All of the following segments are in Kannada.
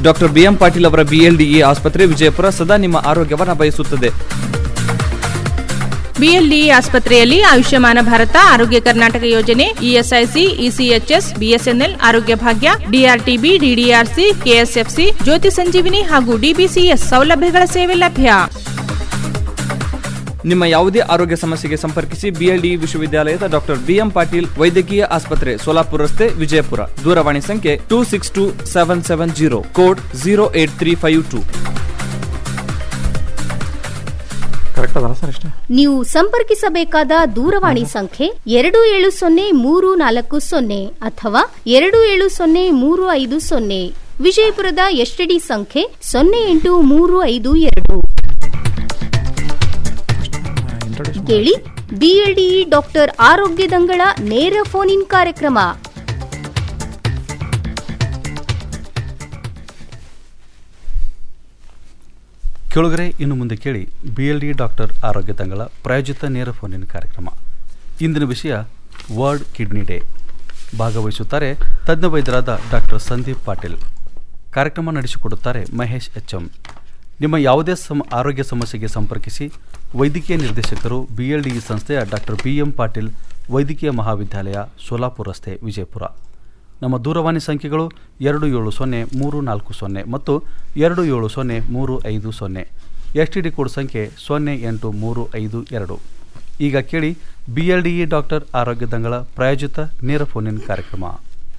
ಡಾಕ್ಟರ್ ಬಿಎಂ ಪಾಟೀಲ್ ಅವರ ಬಿಎಲ್ಡಿಇ ಆಸ್ಪತ್ರೆ ವಿಜಯಪುರ ಸದಾ ನಿಮ್ಮ ಆರೋಗ್ಯವನ್ನ ಬಯಸುತ್ತದೆ ಬಿಎಲ್ಡಿಇ ಆಸ್ಪತ್ರೆಯಲ್ಲಿ ಆಯುಷ್ಯಮಾನ ಭಾರತ ಆರೋಗ್ಯ ಕರ್ನಾಟಕ ಯೋಜನೆ ಇಎಸ್ಐಸಿ ಇಸಿಎಚ್ಎಸ್ ಬಿಎಸ್ಎನ್ಎಲ್ ಆರೋಗ್ಯ ಭಾಗ್ಯ ಡಿಆರ್ಟಿಬಿ ಡಿಡಿಆರ್ಸಿ ಕೆಎಸ್ಎಫ್ಸಿ ಜ್ಯೋತಿ ಸಂಜೀವಿನಿ ಹಾಗೂ ಡಿಬಿಸಿಎಸ್ ಸೌಲಭ್ಯಗಳ ಸೇವೆ ಲಭ್ಯ ನಿಮ್ಮ ಯಾವುದೇ ಆರೋಗ್ಯ ಸಮಸ್ಯೆಗೆ ಸಂಪರ್ಕಿಸಿ ಬಿಎಲ್ಡಿ ವಿಶ್ವವಿದ್ಯಾಲಯದ ಡಾಕ್ಟರ್ ಬಿಎಂ ಪಾಟೀಲ್ ವೈದ್ಯಕೀಯ ಆಸ್ಪತ್ರೆ ಸೋಲಾಪುರ ರಸ್ತೆ ವಿಜಯಪುರ ದೂರವಾಣಿ ಸಂಖ್ಯೆ two six two seven seven zero code zero eight three five two correct ಅದಲ್ಲ ಸರ್ ಇಷ್ಟೇ ನೀವು ಸಂಪರ್ಕಿಸಬೇಕಾದ ದೂರವಾಣಿ ಸಂಖ್ಯೆ ಎರಡು ಏಳು ಸೊನ್ನೆ ಮೂರು ನಾಲ್ಕು ಸೊನ್ನೆ ಅಥವಾ ಎರಡು ಏಳು ಸೊನ್ನೆ ಮೂರು ಐದು ಸೊನ್ನೆ ವಿಜಯಪುರದ ಎಸ್ಟಿಡಿ ಸಂಖ್ಯೆ ಸೊನ್ನೆ ಎಂಟು ಮೂರು ಐದು ಎರಡು ಇಂಟ್ರೊಡ್ಯೂಸ್ ಕೇಳಿ ಬಿಎಲ್ಡಿಇ ಡಾಕ್ಟರ್ ಆರೋಗ್ಯ ದಂಗಳ ನೇರ ಫೋನ್ ಇನ್ ಕಾರ್ಯಕ್ರಮ ಕೇಳುಗರೆ ಇನ್ನು ಮುಂದೆ ಕೇಳಿ ಬಿ ಎಲ್ ಡಿ ಡಾಕ್ಟರ್ ಆರೋಗ್ಯ ತಂಗಳ ಪ್ರಾಯೋಜಿತ ನೇರ ಫೋನಿನ ಕಾರ್ಯಕ್ರಮ ಇಂದಿನ ವಿಷಯ ವರ್ಲ್ಡ್ ಕಿಡ್ನಿ ಡೇ ಭಾಗವಹಿಸುತ್ತಾರೆ ತಜ್ಞ ವೈದ್ಯರಾದ ಡಾಕ್ಟರ್ ಸಂದೀಪ್ ಪಾಟೀಲ್ ಕಾರ್ಯಕ್ರಮ ನಡೆಸಿಕೊಡುತ್ತಾರೆ ಮಹೇಶ್ ಎಚ್ ಎಂ ನಿಮ್ಮ ಯಾವುದೇ ಸಮ ಆರೋಗ್ಯ ಸಮಸ್ಯೆಗೆ ಸಂಪರ್ಕಿಸಿ ವೈದ್ಯಕೀಯ ನಿರ್ದೇಶಕರು ಬಿ ಎಲ್ ಡಿ ಸಂಸ್ಥೆಯ ಡಾಕ್ಟರ್ ಬಿ ಎಂ ಪಾಟೀಲ್ ವೈದ್ಯಕೀಯ ಮಹಾವಿದ್ಯಾಲಯ ಸೋಲಾಪುರ ರಸ್ತೆ ವಿಜಯಪುರ ನಮ್ಮ ದೂರವಾಣಿ ಸಂಖ್ಯೆಗಳು ಎರಡು ಏಳು ಸೊನ್ನೆ ಮೂರು ನಾಲ್ಕು ಸೊನ್ನೆ ಮತ್ತು ಎರಡು ಏಳು ಸೊನ್ನೆ ಮೂರು ಐದು ಸೊನ್ನೆ ಎಸ್ ಟಿ ಡಿ ಕೋಡ್ ಸಂಖ್ಯೆ ಸೊನ್ನೆ ಎಂಟು ಮೂರು ಐದು ಎರಡು ಈಗ ಕೇಳಿ B L D E doctor ಆರೋಗ್ಯ ದಂಗಳ ಪ್ರಾಯೋಜಿತ ನೇರ ಫೋನಿನ ಕಾರ್ಯಕ್ರಮ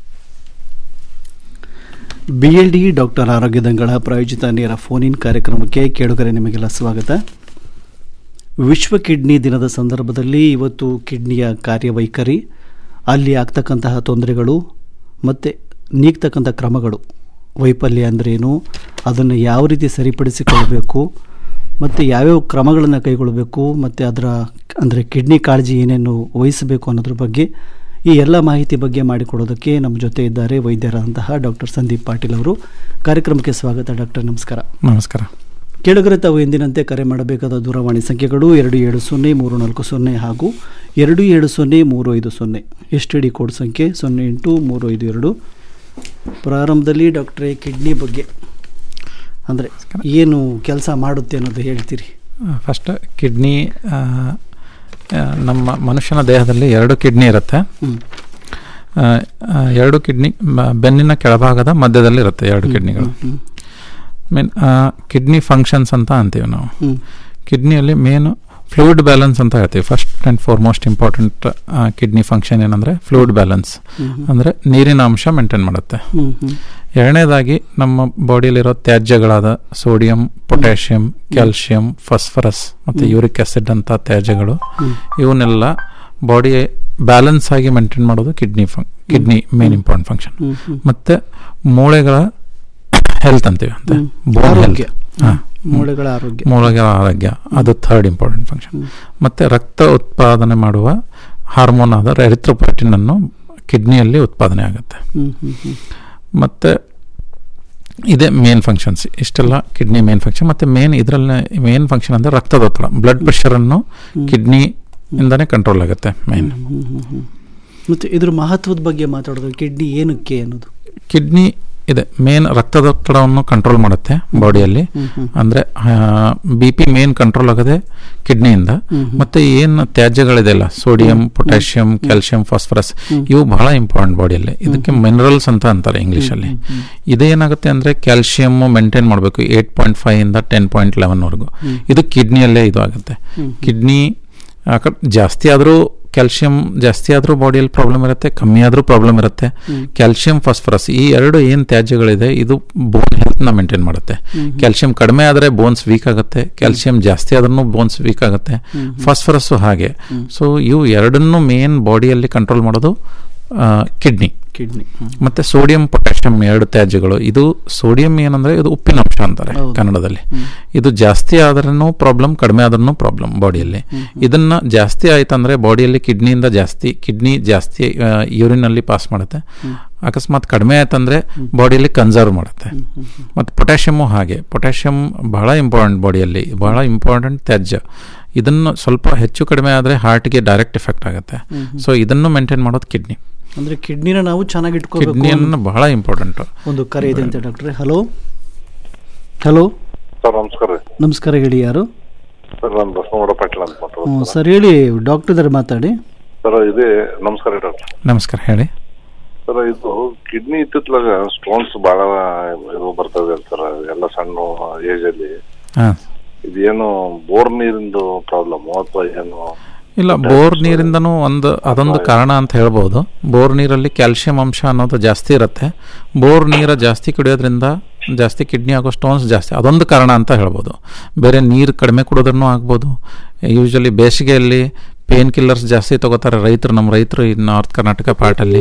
ಬಿ ಎಲ್ ಡಿ ಡಾಕ್ಟರ್ ಆರೋಗ್ಯ ದಂಗಳ ಪ್ರಾಯೋಜಿತ ನೇರ ಫೋನ್ ಇನ್ ಕಾರ್ಯಕ್ರಮಕ್ಕೆ ಕೇಳುಗರೆ ನಿಮಗೆಲ್ಲ ಸ್ವಾಗತ ವಿಶ್ವ ಕಿಡ್ನಿ ದಿನದ ಸಂದರ್ಭದಲ್ಲಿ ಇವತ್ತು ಕಿಡ್ನಿಯ ಕಾರ್ಯವೈಖರಿ ಅಲ್ಲಿ ಆಗ್ತಕ್ಕಂತಹ ತೊಂದರೆಗಳು ಮತ್ತು ನೀಗ್ತಕ್ಕಂಥ ಕ್ರಮಗಳು ವೈಫಲ್ಯ ಅಂದ್ರೇನು ಅದನ್ನು ಯಾವ ರೀತಿ ಸರಿಪಡಿಸಿಕೊಳ್ಳಬೇಕು ಮತ್ತು ಯಾವ್ಯಾವ ಕ್ರಮಗಳನ್ನು ಕೈಗೊಳ್ಳಬೇಕು ಮತ್ತು ಅದರ ಅಂದರೆ ಕಿಡ್ನಿ ಕಾಳಜಿ ಏನೇನು ವಹಿಸಬೇಕು ಅನ್ನೋದ್ರ ಬಗ್ಗೆ ಈ ಎಲ್ಲ ಮಾಹಿತಿ ಬಗ್ಗೆ ಮಾಡಿಕೊಡೋದಕ್ಕೆ ನಮ್ಮ ಜೊತೆ ಇದ್ದಾರೆ ವೈದ್ಯರಾದಂತಹ ಡಾಕ್ಟರ್ ಸಂದೀಪ್ ಪಾಟೀಲ್ ಅವರು ಕಾರ್ಯಕ್ರಮಕ್ಕೆ ಸ್ವಾಗತ ಡಾಕ್ಟರ್ ನಮಸ್ಕಾರ ನಮಸ್ಕಾರ ಕೇಳುಗರೆ ತಾವು ಎಂದಿನಂತೆ ಕರೆ ಮಾಡಬೇಕಾದ ದೂರವಾಣಿ ಸಂಖ್ಯೆಗಳು ಎರಡು ಏಳು ಸೊನ್ನೆ ಮೂರು ನಾಲ್ಕು ಸೊನ್ನೆ ಹಾಗೂ ಎರಡು ಏಳು ಸೊನ್ನೆ ಮೂರು ಐದು ಸೊನ್ನೆ ಎಸ್ ಟಿ ಡಿ ಕೋಡ್ ಸಂಖ್ಯೆ ಸೊನ್ನೆ ಎಂಟು ಮೂರು ಐದು ಎರಡು ಪ್ರಾರಂಭದಲ್ಲಿ ಡಾಕ್ಟ್ರೇ ಕಿಡ್ನಿ ಬಗ್ಗೆ ಅಂದರೆ ಏನು ಕೆಲಸ ಮಾಡುತ್ತೆ ಅನ್ನೋದು ಹೇಳ್ತೀರಿ ಫಸ್ಟ್ ಕಿಡ್ನಿ ನಮ್ಮ ಮನುಷ್ಯನ ದೇಹದಲ್ಲಿ ಎರಡು ಕಿಡ್ನಿ ಇರುತ್ತೆ ಹ್ಞೂ ಆ, ಆ, ಎರಡು ಕಿಡ್ನಿ ಮ- ಬೆನ್ನಿನ ಕೆಳಭಾಗದ ಮಧ್ಯದಲ್ಲಿ ಇರುತ್ತೆ ಎರಡು ಕಿಡ್ನಿಗಳು ಹ್ಞೂ ಮೀನ್ ಕಿಡ್ನಿ ಫಂಕ್ಷನ್ಸ್ ಅಂತ ಅಂತೀವಿ ನಾವು ಹ್ಞೂ ಕಿಡ್ನಿಯಲ್ಲಿ ಮೇನ್ ಫ್ಲೂಯಿಡ್ ಬ್ಯಾಲೆನ್ಸ್ ಅಂತ ಹೇಳ್ತೀವಿ first and foremost important kidney function ಏನಂದರೆ ಫ್ಲೂಯಿಡ್ ಬ್ಯಾಲೆನ್ಸ್ ಅಂದರೆ ನೀರಿನ ಅಂಶ ಮೇಂಟೈನ್ ಮಾಡುತ್ತೆ ಹ್ಞೂ ಹ್ಞೂ ಎರಡನೇದಾಗಿ ನಮ್ಮ ಬಾಡಿಯಲ್ಲಿರೋ ತ್ಯಾಜ್ಯಗಳಾದ ಸೋಡಿಯಂ ಪೊಟ್ಯಾಷಿಯಂ ಕ್ಯಾಲ್ಶಿಯಂ ಫಾಸ್ಫರಸ್ ಮತ್ತು ಯೂರಿಕ್ ಆಸಿಡ್ ಅಂತ ತ್ಯಾಜ್ಯಗಳು ಇವನ್ನೆಲ್ಲ ಬಾಡಿ ಬ್ಯಾಲೆನ್ಸ್ ಆಗಿ ಮೇಂಟೈನ್ ಮಾಡೋದು kidney function kidney main important function ಹ್ಞೂ ಹ್ಞೂ ಮತ್ತೆ ಮೂಳೆಗಳ ಹೆಲ್ತ್ ಅಂತೀವಿ ಅಂತ ಹ್ಮ್. ಬೋನ್ ಆರೋಗ್ಯ. ಹೆಲ್ತ್ ಹಾಂ ಮೂಳೆಗಳ ಆರೋಗ್ಯ ಮೂಳೆಗಳ ಆರೋಗ್ಯ ಅದು ಥರ್ಡ್ ಇಂಪಾರ್ಟೆಂಟ್ ಫಂಕ್ಷನ್ ಹ್ಮ್. ಮತ್ತೆ ರಕ್ತ ಉತ್ಪಾದನೆ ಮಾಡುವ ಹಾರ್ಮೋನ್ ಆದ ಎರಿಥ್ರೋಪೈಟಿನ್ ಅನ್ನು ಕಿಡ್ನಿಯಲ್ಲಿ ಉತ್ಪಾದನೆ ಆಗುತ್ತೆ ಹ್ಞೂ ಹ್ಞೂ ಹ್ಞೂ ಮತ್ತು ಇದೇ ಮೇನ್ ಫಂಕ್ಷನ್ಸ್ ಇಷ್ಟೆಲ್ಲ ಕಿಡ್ನಿ ಮೇನ್ ಫಂಕ್ಷನ್ ಮತ್ತು ಮೇನ್ ಇದರಲ್ಲಿ ಮೇನ್ ಫಂಕ್ಷನ್ ಅಂದರೆ ರಕ್ತದೊತ್ತಡ ಬ್ಲಡ್ ಪ್ರೆಷರನ್ನು ಕಿಡ್ನಿ ಇಂದಾನೆ ಕಂಟ್ರೋಲ್ ಆಗುತ್ತೆ ಮೇನ್ ಹ್ಮ್, ಹ್ಮ್, ಹ್ಮ್. ಮತ್ತೆ ಇದ್ರ ಮಹತ್ವದ ಬಗ್ಗೆ ಮಾತಾಡೋದು ಕಿಡ್ನಿ ಏನಕ್ಕೆ ಅನ್ನೋದು ಕಿಡ್ನಿ ಇದೆ ಮೇನ್ ರಕ್ತದೊತ್ತಡವನ್ನು ಕಂಟ್ರೋಲ್ ಮಾಡುತ್ತೆ ಬಾಡಿಯಲ್ಲಿ ಹ್ಮ್, ಹ್ಮ್. ಅಂದರೆ ಬಿ ಪಿ ಮೇನ್ ಕಂಟ್ರೋಲ್ ಆಗೋದೆ ಕಿಡ್ನಿಯಿಂದ ಹ್ಮ್, ಹ್ಮ್. ಮತ್ತೆ ಏನು ತ್ಯಾಜ್ಯಗಳಿದೆಯಲ್ಲ ಸೋಡಿಯಂ ಪೊಟ್ಯಾಷಿಯಂ ಕ್ಯಾಲ್ಶಿಯಂ ಫಾಸ್ಫರಸ್ ಇವು ಬಹಳ ಇಂಪಾರ್ಟೆಂಟ್ ಬಾಡಿಯಲ್ಲಿ ಇದಕ್ಕೆ ಮಿನರಲ್ಸ್ ಅಂತ ಅಂತಾರೆ ಇಂಗ್ಲೀಷಲ್ಲಿ ಇದೇನಾಗುತ್ತೆ ಅಂದರೆ ಕ್ಯಾಲ್ಶಿಯಮ್ ಮೇಂಟೈನ್ ಮಾಡಬೇಕು ಏಟ್ ಪಾಯಿಂಟ್ ಫೈವ್ ಇಂದ ಟೆನ್ ಪಾಯಿಂಟ್ ಲೆವೆನ್ವರೆಗೂ ಇದು ಕಿಡ್ನಿಯಲ್ಲೇ ಇದು ಆಗುತ್ತೆ ಕಿಡ್ನಿ ಜಾಸ್ತಿ ಆದರೂ ಕ್ಯಾಲ್ಶಿಯಂ ಜಾಸ್ತಿ ಆದರೂ ಬಾಡಿಯಲ್ಲಿ ಪ್ರಾಬ್ಲಮ್ ಇರುತ್ತೆ ಕಮ್ಮಿ ಆದರೂ ಪ್ರಾಬ್ಲಮ್ ಇರುತ್ತೆ ಕ್ಯಾಲ್ಶಿಯಂ ಫಾಸ್ಫರಸ್ ಈ ಎರಡು ಏನು ತ್ಯಾಜ್ಯಗಳಿದೆ ಇದು ಬೋನ್ ಹೆಲ್ತ್ನ ಮೇಂಟೈನ್ ಮಾಡುತ್ತೆ ಕ್ಯಾಲ್ಶಿಯಂ ಕಡಿಮೆ ಆದರೆ ಬೋನ್ಸ್ ವೀಕ್ ಆಗುತ್ತೆ ಕ್ಯಾಲ್ಶಿಯಂ ಜಾಸ್ತಿ ಆದ್ರೂ ಬೋನ್ಸ್ ವೀಕ್ ಆಗುತ್ತೆ ಫಾಸ್ಫರಸ್ಸು ಹಾಗೆ ಸೊ ಇವು ಎರಡನ್ನೂ ಮೇನ್ ಬಾಡಿಯಲ್ಲಿ ಕಂಟ್ರೋಲ್ ಮಾಡೋದು ಕಿಡ್ನಿ ಕಿಡ್ನಿ ಮತ್ತೆ ಸೋಡಿಯಂ ಪೊಟ್ಯಾಷಿಯಂ ಎರಡು ತ್ಯಾಜ್ಯಗಳು ಇದು ಸೋಡಿಯಂ ಏನಂದ್ರೆ ಇದು ಉಪ್ಪಿನ ಅಂಶ ಅಂತಾರೆ ಹೌದು. ಕನ್ನಡದಲ್ಲಿ ಇದು ಜಾಸ್ತಿ ಆದ್ರೂ ಪ್ರಾಬ್ಲಮ್ ಕಡಿಮೆ ಆದ್ರೂ ಪ್ರಾಬ್ಲಮ್ ಬಾಡಿಯಲ್ಲಿ ಇದನ್ನ ಜಾಸ್ತಿ ಆಯ್ತಂದ್ರೆ ಬಾಡಿಯಲ್ಲಿ ಕಿಡ್ನಿಯಿಂದ ಜಾಸ್ತಿ ಕಿಡ್ನಿ ಜಾಸ್ತಿ ಯೂರಿನಲ್ಲಿ ಪಾಸ್ ಮಾಡುತ್ತೆ ಅಕಸ್ಮಾತ್ ಕಡಿಮೆ ಆಯ್ತಂದ್ರೆ ಬಾಡಿಯಲ್ಲಿ ಕನ್ಸರ್ವ್ ಮಾಡುತ್ತೆ ಮತ್ತು ಪೊಟ್ಯಾಷಿಯಮ್ಮು ಹಾಗೆ ಪೊಟ್ಯಾಷಿಯಂ ಬಹಳ ಇಂಪಾರ್ಟೆಂಟ್ ಬಾಡಿಯಲ್ಲಿ ಬಹಳ ಇಂಪಾರ್ಟೆಂಟ್ ತ್ಯಾಜ್ಯ ಇದನ್ನು ಸ್ವಲ್ಪ ಹೆಚ್ಚು ಕಡಿಮೆ ಆದರೆ ಹಾರ್ಟ್ಗೆ ಡೈರೆಕ್ಟ್ ಎಫೆಕ್ಟ್ ಆಗುತ್ತೆ ಸೊ ಇದನ್ನು ಮೇಂಟೈನ್ ಮಾಡೋದು ಕಿಡ್ನಿ ಅಂದ್ರೆ ಕಿಡ್ನಿನ ನಾವು ಚೆನ್ನಾಗಿ ಇಟ್ಕೋಬೇಕು ಕಿಡ್ನಿಯನ್ನು ಬಹಳ ಇಂಪಾರ್ಟೆಂಟ್ ಒಂದು ಕರೆ ಇದೆ ಅಂತ ಡಾಕ್ಟ್ರೆ ಹಲೋ ಹಲೋ ಸರ್ ನಮಸ್ಕಾರ ರೀ ನಮಸ್ಕಾರ ಹೇಳಿ ಯಾರು ಸರ್ ನಾನು ಬಸವನಗೌಡ ಪಾಟೀಲ್ ಅಂತ ಹ್ಮ್, ಮಾತಾಡೋದು ಸರ್ ಹೇಳಿ ಡಾಕ್ಟರ್ ಇದ್ದಾರೆ ಮಾತಾಡಿ ಸರ್ ಇದೇ ನಮಸ್ಕಾರ ರೀ ಡಾಕ್ಟರ್ ನಮಸ್ಕಾರ ಹೇಳಿ ಸರ್ ಇದು ಕಿಡ್ನಿ ಇತ್ತಿತ್ಲಾಗ ಸ್ಟೋನ್ಸ್ ಬಹಳ ಇದು ಬರ್ತದೆ ಸರ್ ಎಲ್ಲ ಸಣ್ಣ ಏಜ್ ಅಲ್ಲಿ ಹಾಂ ಇದೇನು ಬೋರ್ ನೀರಿಂದು ಪ್ರಾಬ್ಲಮ್ ಅಥವಾ ಏನು ಇಲ್ಲ ಬೋರ್ ನೀರಿಂದನೂ ಒಂದು ಅದೊಂದು ಕಾರಣ ಅಂತ ಹೇಳ್ಬೋದು ಬೋರ್ ನೀರಲ್ಲಿ ಕ್ಯಾಲ್ಸಿಯಂ ಅಂಶ ಅನ್ನೋದು ಜಾಸ್ತಿ ಇರುತ್ತೆ ಬೋರ್ ನೀರು ಜಾಸ್ತಿ ಕುಡಿಯೋದ್ರಿಂದ ಜಾಸ್ತಿ ಕಿಡ್ನಿ ಆಗೋ ಸ್ಟೋನ್ಸ್ ಜಾಸ್ತಿ ಅದೊಂದು ಕಾರಣ ಅಂತ ಹೇಳ್ಬೋದು ಬೇರೆ ನೀರು ಕಡಿಮೆ ಕುಡಿದ್ರೂ ಆಗ್ಬೋದು ಯೂಶ್ವಲಿ ಬೇಸಿಗೆಯಲ್ಲಿ ಪೇನ್ ಕಿಲ್ಲರ್ಸ್ ಜಾಸ್ತಿ ತಗೋತಾರೆ ರೈತರು ನಮ್ಮ ರೈತರು ಈ ನಾರ್ತ್ ಕರ್ನಾಟಕ ಪಾರ್ಟಲ್ಲಿ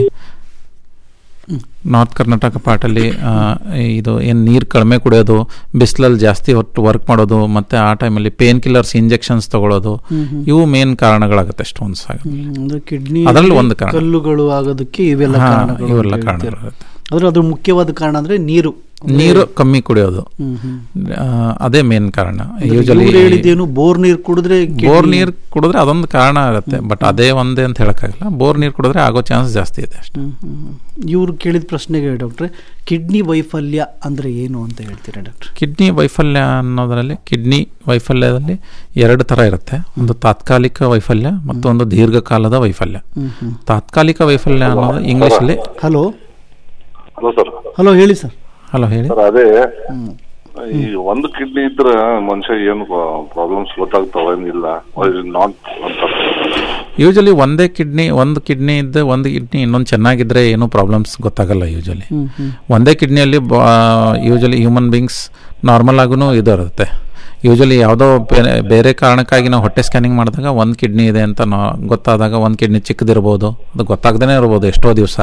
ನಾರ್ತ್ ಕರ್ನಾಟಕ ಪಾರ್ಟಲ್ಲಿ ಆ, ಇದು ಏನು ನೀರು ಕಡಿಮೆ ಕುಡಿಯೋದು ಬಿಸಿಲಲ್ಲಿ ಜಾಸ್ತಿ ಹೊತ್ತು ವರ್ಕ್ ಮಾಡೋದು ಮತ್ತು ಆ ಟೈಮಲ್ಲಿ ಪೇನ್ ಕಿಲ್ಲರ್ಸ್ ಇಂಜೆಕ್ಷನ್ಸ್ ತಗೊಳ್ಳೋದು ಇವು ಮೇನ್ ಕಾರಣಗಳಾಗುತ್ತೆ ಸ್ಟೋನ್ಸ್ ಆಗುತ್ತೆ ಹ್ಮ್, ಅಂದ್ರೆ ಕಿಡ್ನಿ ಅದ್ರಲ್ಲಿ ಒಂದು ಕಾರಣ. ಕಲ್ಲುಗಳು ಆಗೋದಕ್ಕೆ ಇವೆಲ್ಲ ಹಾ, ಕಾರಣಗಳು ಇವೆಲ್ಲ ಅಂತ ಹೇಳ್ತೀರಾ. ಕಾರಣಗಳಿರುತ್ತೆ. ಆದ್ರೆ ಅದ್ರ ಮುಖ್ಯವಾದ ಕಾರಣ ಅಂದ್ರೆ ನೀರು ನೀರು ಕಮ್ಮಿ ಕುಡಿಯೋದು ಹ್ಮ್, ಹ್ಮ್. ಆ, ಅದೇ ಮೇನ್ ಕಾರಣ ಅಂದ್ರೆ ಯೂಶಲಿ ಇವ್ರು ಹೇಳಿದ್ದೇನು ಬೋರ್ ನೀರು ಕುಡಿದ್ರೆ ಬೋರ್ kidney- ನೀರು ಕುಡಿದ್ರೆ ಅದೊಂದು ಕಾರಣ ಆಗುತ್ತೆ ಬಟ್ ಅದೇ ಒಂದೇ ಅಂತ ಹೇಳಕ್ಕಾಗಲ್ಲ ಬೋರ್ ನೀರು ಕುಡಿದ್ರೆ ಆಗೋ ಚಾನ್ಸ್ ಜಾಸ್ತಿ ಇದೆ ಅಷ್ಟೇ ಹ್ಮ್, ಹ್ಮ್, ಹ್ಮ್. ಇವ್ರು ಕೇಳಿದ ಪ್ರಶ್ನೆಗೆ ಡಾಕ್ಟ್ರೆ ಕಿಡ್ನಿ ವೈಫಲ್ಯ ಅಂದ್ರೆ ಏನು ಅಂತ ಹೇಳ್ತೀರಾ ಡಾಕ್ಟ್ರೆ ಕಿಡ್ನಿ ವೈಫಲ್ಯ ಅನ್ನೋದರಲ್ಲಿ ಕಿಡ್ನಿ ವೈಫಲ್ಯದಲ್ಲಿ ಎರಡು ಥರ ಇರುತ್ತೆ ಒಂದು ತಾತ್ಕಾಲಿಕ ವೈಫಲ್ಯ ಮತ್ತು ಒಂದು ದೀರ್ಘಕಾಲದ ವೈಫಲ್ಯ ಹ್ಮ್, ಹ್ಮ್. ತಾತ್ಕಾಲಿಕ ವೈಫಲ್ಯ ಅನ್ನೋದು ಇಂಗ್ಲೀಷಲ್ಲಿ ಹಲೋ ಹಲೋ ಸರ್ ಹಲೋ ಹೇಳಿ ಸರ್ ಹಲೋ ಹೇಳಿ ಸರ್ ಅದೇ ಈ ಒಂದು ಕಿಡ್ನಿ ಇದ್ರೆ ಮನುಷ್ಯ ಏನು ಪ್ರಾಬ್ಲಮ್ಸ್ ಗೊತ್ತಾಗ್ತಾವ ಏನಿಲ್ಲ ನಾಟ್ ಅಂತ ಯೂಶಲಿ ಒಂದೇ ಕಿಡ್ನಿ ಒಂದು ಕಿಡ್ನಿ ಇದ್ದ ಒಂದು ಕಿಡ್ನಿ ಇನ್ನೊಂದು ಚೆನ್ನಾಗಿದ್ರೆ ಏನೂ ಪ್ರಾಬ್ಲಮ್ಸ್ ಗೊತ್ತಾಗಲ್ಲ ಯೂಶಲಿ ಹ್ಮ್, ಹ್ಮ್. ಒಂದೇ ಕಿಡ್ನಿಯಲ್ಲಿ ಯೂಶಲಿ ಹ್ಯೂಮನ್ ಬೀಯಿಂಗ್ಸ್ ನಾರ್ಮಲ್ ಆಗೂ ಇದು ಇರುತ್ತೆ ಯೂಶಲಿ ಯಾವುದೋ ಬೇರೆ ಬೇರೆ ಕಾರಣಕ್ಕಾಗಿ ನಾವು ಹೊಟ್ಟೆ ಸ್ಕ್ಯಾನಿಂಗ್ ಮಾಡಿದಾಗ ಒಂದು ಕಿಡ್ನಿ ಇದೆ ಅಂತ ನಾ ಗೊತ್ತಾದಾಗ ಒಂದು ಕಿಡ್ನಿ ಚಿಕ್ಕದಿರ್ಬೋದು ಅದು ಗೊತ್ತಾಗ್ದೇ ಇರ್ಬೋದು ಎಷ್ಟೋ ದಿವಸ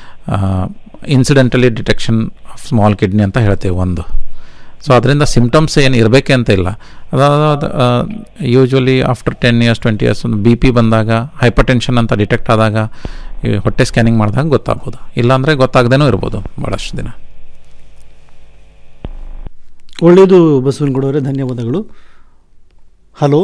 incidentally detection of small kidney ಅಂತ ಹೇಳ್ತೇವೆ ಒಂದು ಸೊ ಅದರಿಂದ ಸಿಮ್ಟಮ್ಸ್ ಏನು ಇರಬೇಕೆ ಅಂತ ಇಲ್ಲ ಅದಾದ usually after ten years twenty years ಒಂದು ಬಿ ಪಿ ಬಂದಾಗ ಹೈಪರ್ ಟೆನ್ಷನ್ ಅಂತ ಡಿಟೆಕ್ಟ್ ಆದಾಗ ಈ ಹೊಟ್ಟೆ ಸ್ಕ್ಯಾನಿಂಗ್ ಮಾಡಿದಾಗ ಗೊತ್ತಾಗ್ಬೋದು ಇಲ್ಲಾಂದರೆ ಗೊತ್ತಾಗದೇನೂ ಇರ್ಬೋದು ಭಾಳಷ್ಟು ದಿನ ಒಳ್ಳೆಯದು ಬಸವನಗೌಡವರೇ ಧನ್ಯವಾದಗಳು ಹಲೋ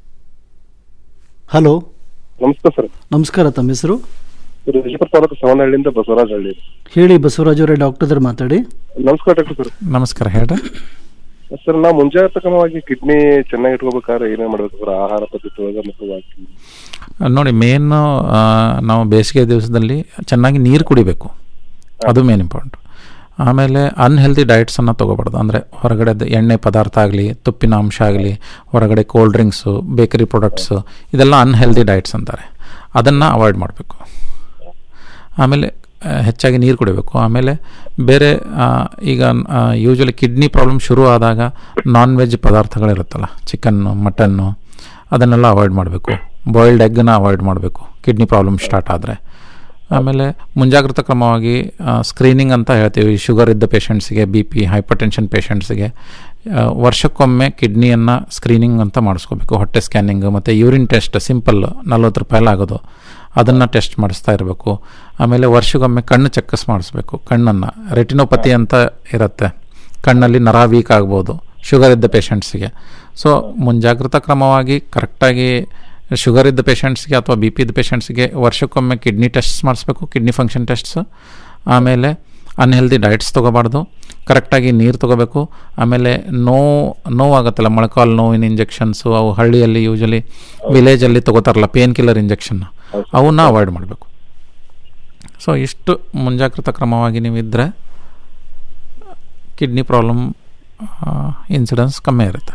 ಹಲೋ ನಮಸ್ಕಾರ ಸರ್ ನಮಸ್ಕಾರ ತಮ್ಮ ಹೆಸರು ಸರ್ ವಿಜಯಪುರ ತಾಲೂಕು ಸವನಹಳ್ಳಿಯಿಂದ ಬಸವರಾಜ್ ಹಳ್ಳಿ ಹೇಳಿ ಬಸವರಾಜ್ ಅವರೇ ಡಾಕ್ಟರ್ ಇದ್ದಾರೆ ಮಾತಾಡಿ ನಮಸ್ಕಾರ ಡಾಕ್ಟರ್ ಸರ್ ನಮಸ್ಕಾರ ಹೇಳ್ರಿ ಸರ್ ನಾವು ಮುಂಜಾಗ್ರತಾ ಕ್ರಮವಾಗಿ ಕಿಡ್ನಿ ಚೆನ್ನಾಗಿ ಇಟ್ಕೋಬೇಕಾದ್ರೆ ಏನೇನ್ ಮಾಡ್ಬೇಕು ಸರ್ ಆಹಾರ ಪದ್ಧತಿ ಒಳಗೆ ಮತ್ತು ವಾಕಿಂಗ್ ನೋಡಿ ಮೇನ್ ನಾವು ಬೇಸಿಗೆ ದಿವಸದಲ್ಲಿ ಚೆನ್ನಾಗಿ ನೀರು ಕುಡಿಬೇಕು ಅದು ಮೇನ್ ಇಂಪಾರ್ಟೆಂಟ್ ಆಮೇಲೆ ಅನ್ಹೆಲ್ದಿ ಡಯಟ್ಸನ್ನು ತೊಗೋಬಾರ್ದು ಅಂದರೆ ಹೊರಗಡೆದು ಎಣ್ಣೆ ಪದಾರ್ಥ ಆಗಲಿ ತುಪ್ಪಿನ ಅಂಶ ಆಗಲಿ ಹೊರಗಡೆ ಕೋಲ್ಡ್ ಡ್ರಿಂಕ್ಸು ಬೇಕರಿ ಪ್ರಾಡಕ್ಟ್ಸು ಇದೆಲ್ಲ ಅನ್ಹೆಲ್ದಿ ಡಯಟ್ಸ್ ಅಂತಾರೆ ಅದನ್ನು ಅವಾಯ್ಡ್ ಮಾಡಬೇಕು ಆಮೇಲೆ ಆ, ಹೆಚ್ಚಾಗಿ ನೀರು ಕುಡಿಬೇಕು ಆಮೇಲೆ ಬೇರೆ ಆ, ಈಗ ಯೂಶ್ವಲಿ ಕಿಡ್ನಿ ಪ್ರಾಬ್ಲಮ್ ಶುರು ಆದಾಗ ನಾನ್ ವೆಜ್ ಪದಾರ್ಥಗಳಿರುತ್ತಲ್ಲ ಚಿಕನ್ನು ಮಟನ್ನು ಅದನ್ನೆಲ್ಲ ಅವಾಯ್ಡ್ ಮಾಡಬೇಕು ಬಾಯ್ಲ್ಡ್ ಎಗ್ಗನ್ನ ಅವಾಯ್ಡ್ ಮಾಡಬೇಕು ಕಿಡ್ನಿ ಪ್ರಾಬ್ಲಮ್ ಸ್ಟಾರ್ಟ್ ಆದರೆ ಆಮೇಲೆ ಮುಂಜಾಗ್ರತಾ ಕ್ರಮವಾಗಿ ಸ್ಕ್ರೀನಿಂಗ್ ಅಂತ ಹೇಳ್ತೀವಿ ಶುಗರ್ ಇದ್ದ ಪೇಷಂಟ್ಸಿಗೆ ಬಿ ಪಿ ಹೈಪರ್ ಟೆನ್ಷನ್ ಪೇಷಂಟ್ಸಿಗೆ ವರ್ಷಕ್ಕೊಮ್ಮೆ ಕಿಡ್ನಿಯನ್ನು ಸ್ಕ್ರೀನಿಂಗ್ ಅಂತ ಮಾಡಿಸ್ಕೋಬೇಕು ಹೊಟ್ಟೆ ಸ್ಕ್ಯಾನಿಂಗ್ ಮತ್ತು ಯೂರಿನ್ ಟೆಸ್ಟ್ ಸಿಂಪಲ್ ನಲ್ವತ್ತು ರೂಪಾಯಲ್ಲಿ ಆಗೋದು ಅದನ್ನು ಟೆಸ್ಟ್ ಮಾಡಿಸ್ತಾ ಇರಬೇಕು ಆಮೇಲೆ ವರ್ಷಕ್ಕೊಮ್ಮೆ ಕಣ್ಣು ಚೆಕ್ಕಸ್ ಮಾಡಿಸ್ಬೇಕು ಕಣ್ಣನ್ನು ರೆಟಿನೋಪತಿ ಅಂತ ಇರುತ್ತೆ ಕಣ್ಣಲ್ಲಿ ನರ ವೀಕ್ ಆಗ್ಬೋದು ಶುಗರ್ ಇದ್ದ ಪೇಷಂಟ್ಸಿಗೆ ಸೊ ಮುಂಜಾಗ್ರತಾ ಕ್ರಮವಾಗಿ ಕರೆಕ್ಟಾಗಿ ಶುಗರ್ ಇದ್ದ ಪೇಷಂಟ್ಸ್ಗೆ ಅಥವಾ ಬಿ ಪಿ ಇದ್ದ ಪೇಷಂಟ್ಸ್ಗೆ ವರ್ಷಕ್ಕೊಮ್ಮೆ ಕಿಡ್ನಿ ಟೆಸ್ಟ್ಸ್ ಮಾಡಿಸ್ಬೇಕು ಕಿಡ್ನಿ ಫಂಕ್ಷನ್ ಟೆಸ್ಟ್ಸ್ ಆಮೇಲೆ ಅನ್ಹೆಲ್ದಿ ಡಯಟ್ಸ್ ತೊಗೋಬಾರ್ದು ಕರೆಕ್ಟಾಗಿ ನೀರು ತೊಗೋಬೇಕು ಆಮೇಲೆ ನೋವು ನೋವಾಗುತ್ತಲ್ಲ ಮೊಳಕಾಲು ನೋವಿನ ಇಂಜೆಕ್ಷನ್ಸು ಅವು ಹಳ್ಳಿಯಲ್ಲಿ ಯೂಶಲಿ ವಿಲೇಜಲ್ಲಿ ತೊಗೋತಾರಲ್ಲ ಪೇನ್ ಕಿಲ್ಲರ್ ಇಂಜೆಕ್ಷನ್ ಅವನ್ನ ಅವಾಯ್ಡ್ ಮಾಡಬೇಕು ಸೊ ಇಷ್ಟು ಮುಂಜಾಗ್ರತಾ ಕ್ರಮವಾಗಿ ನೀವು ಇದ್ದರೆ ಕಿಡ್ನಿ ಪ್ರಾಬ್ಲಮ್ ಇನ್ಸಿಡೆನ್ಸ್ ಕಮ್ಮಿ ಇರುತ್ತೆ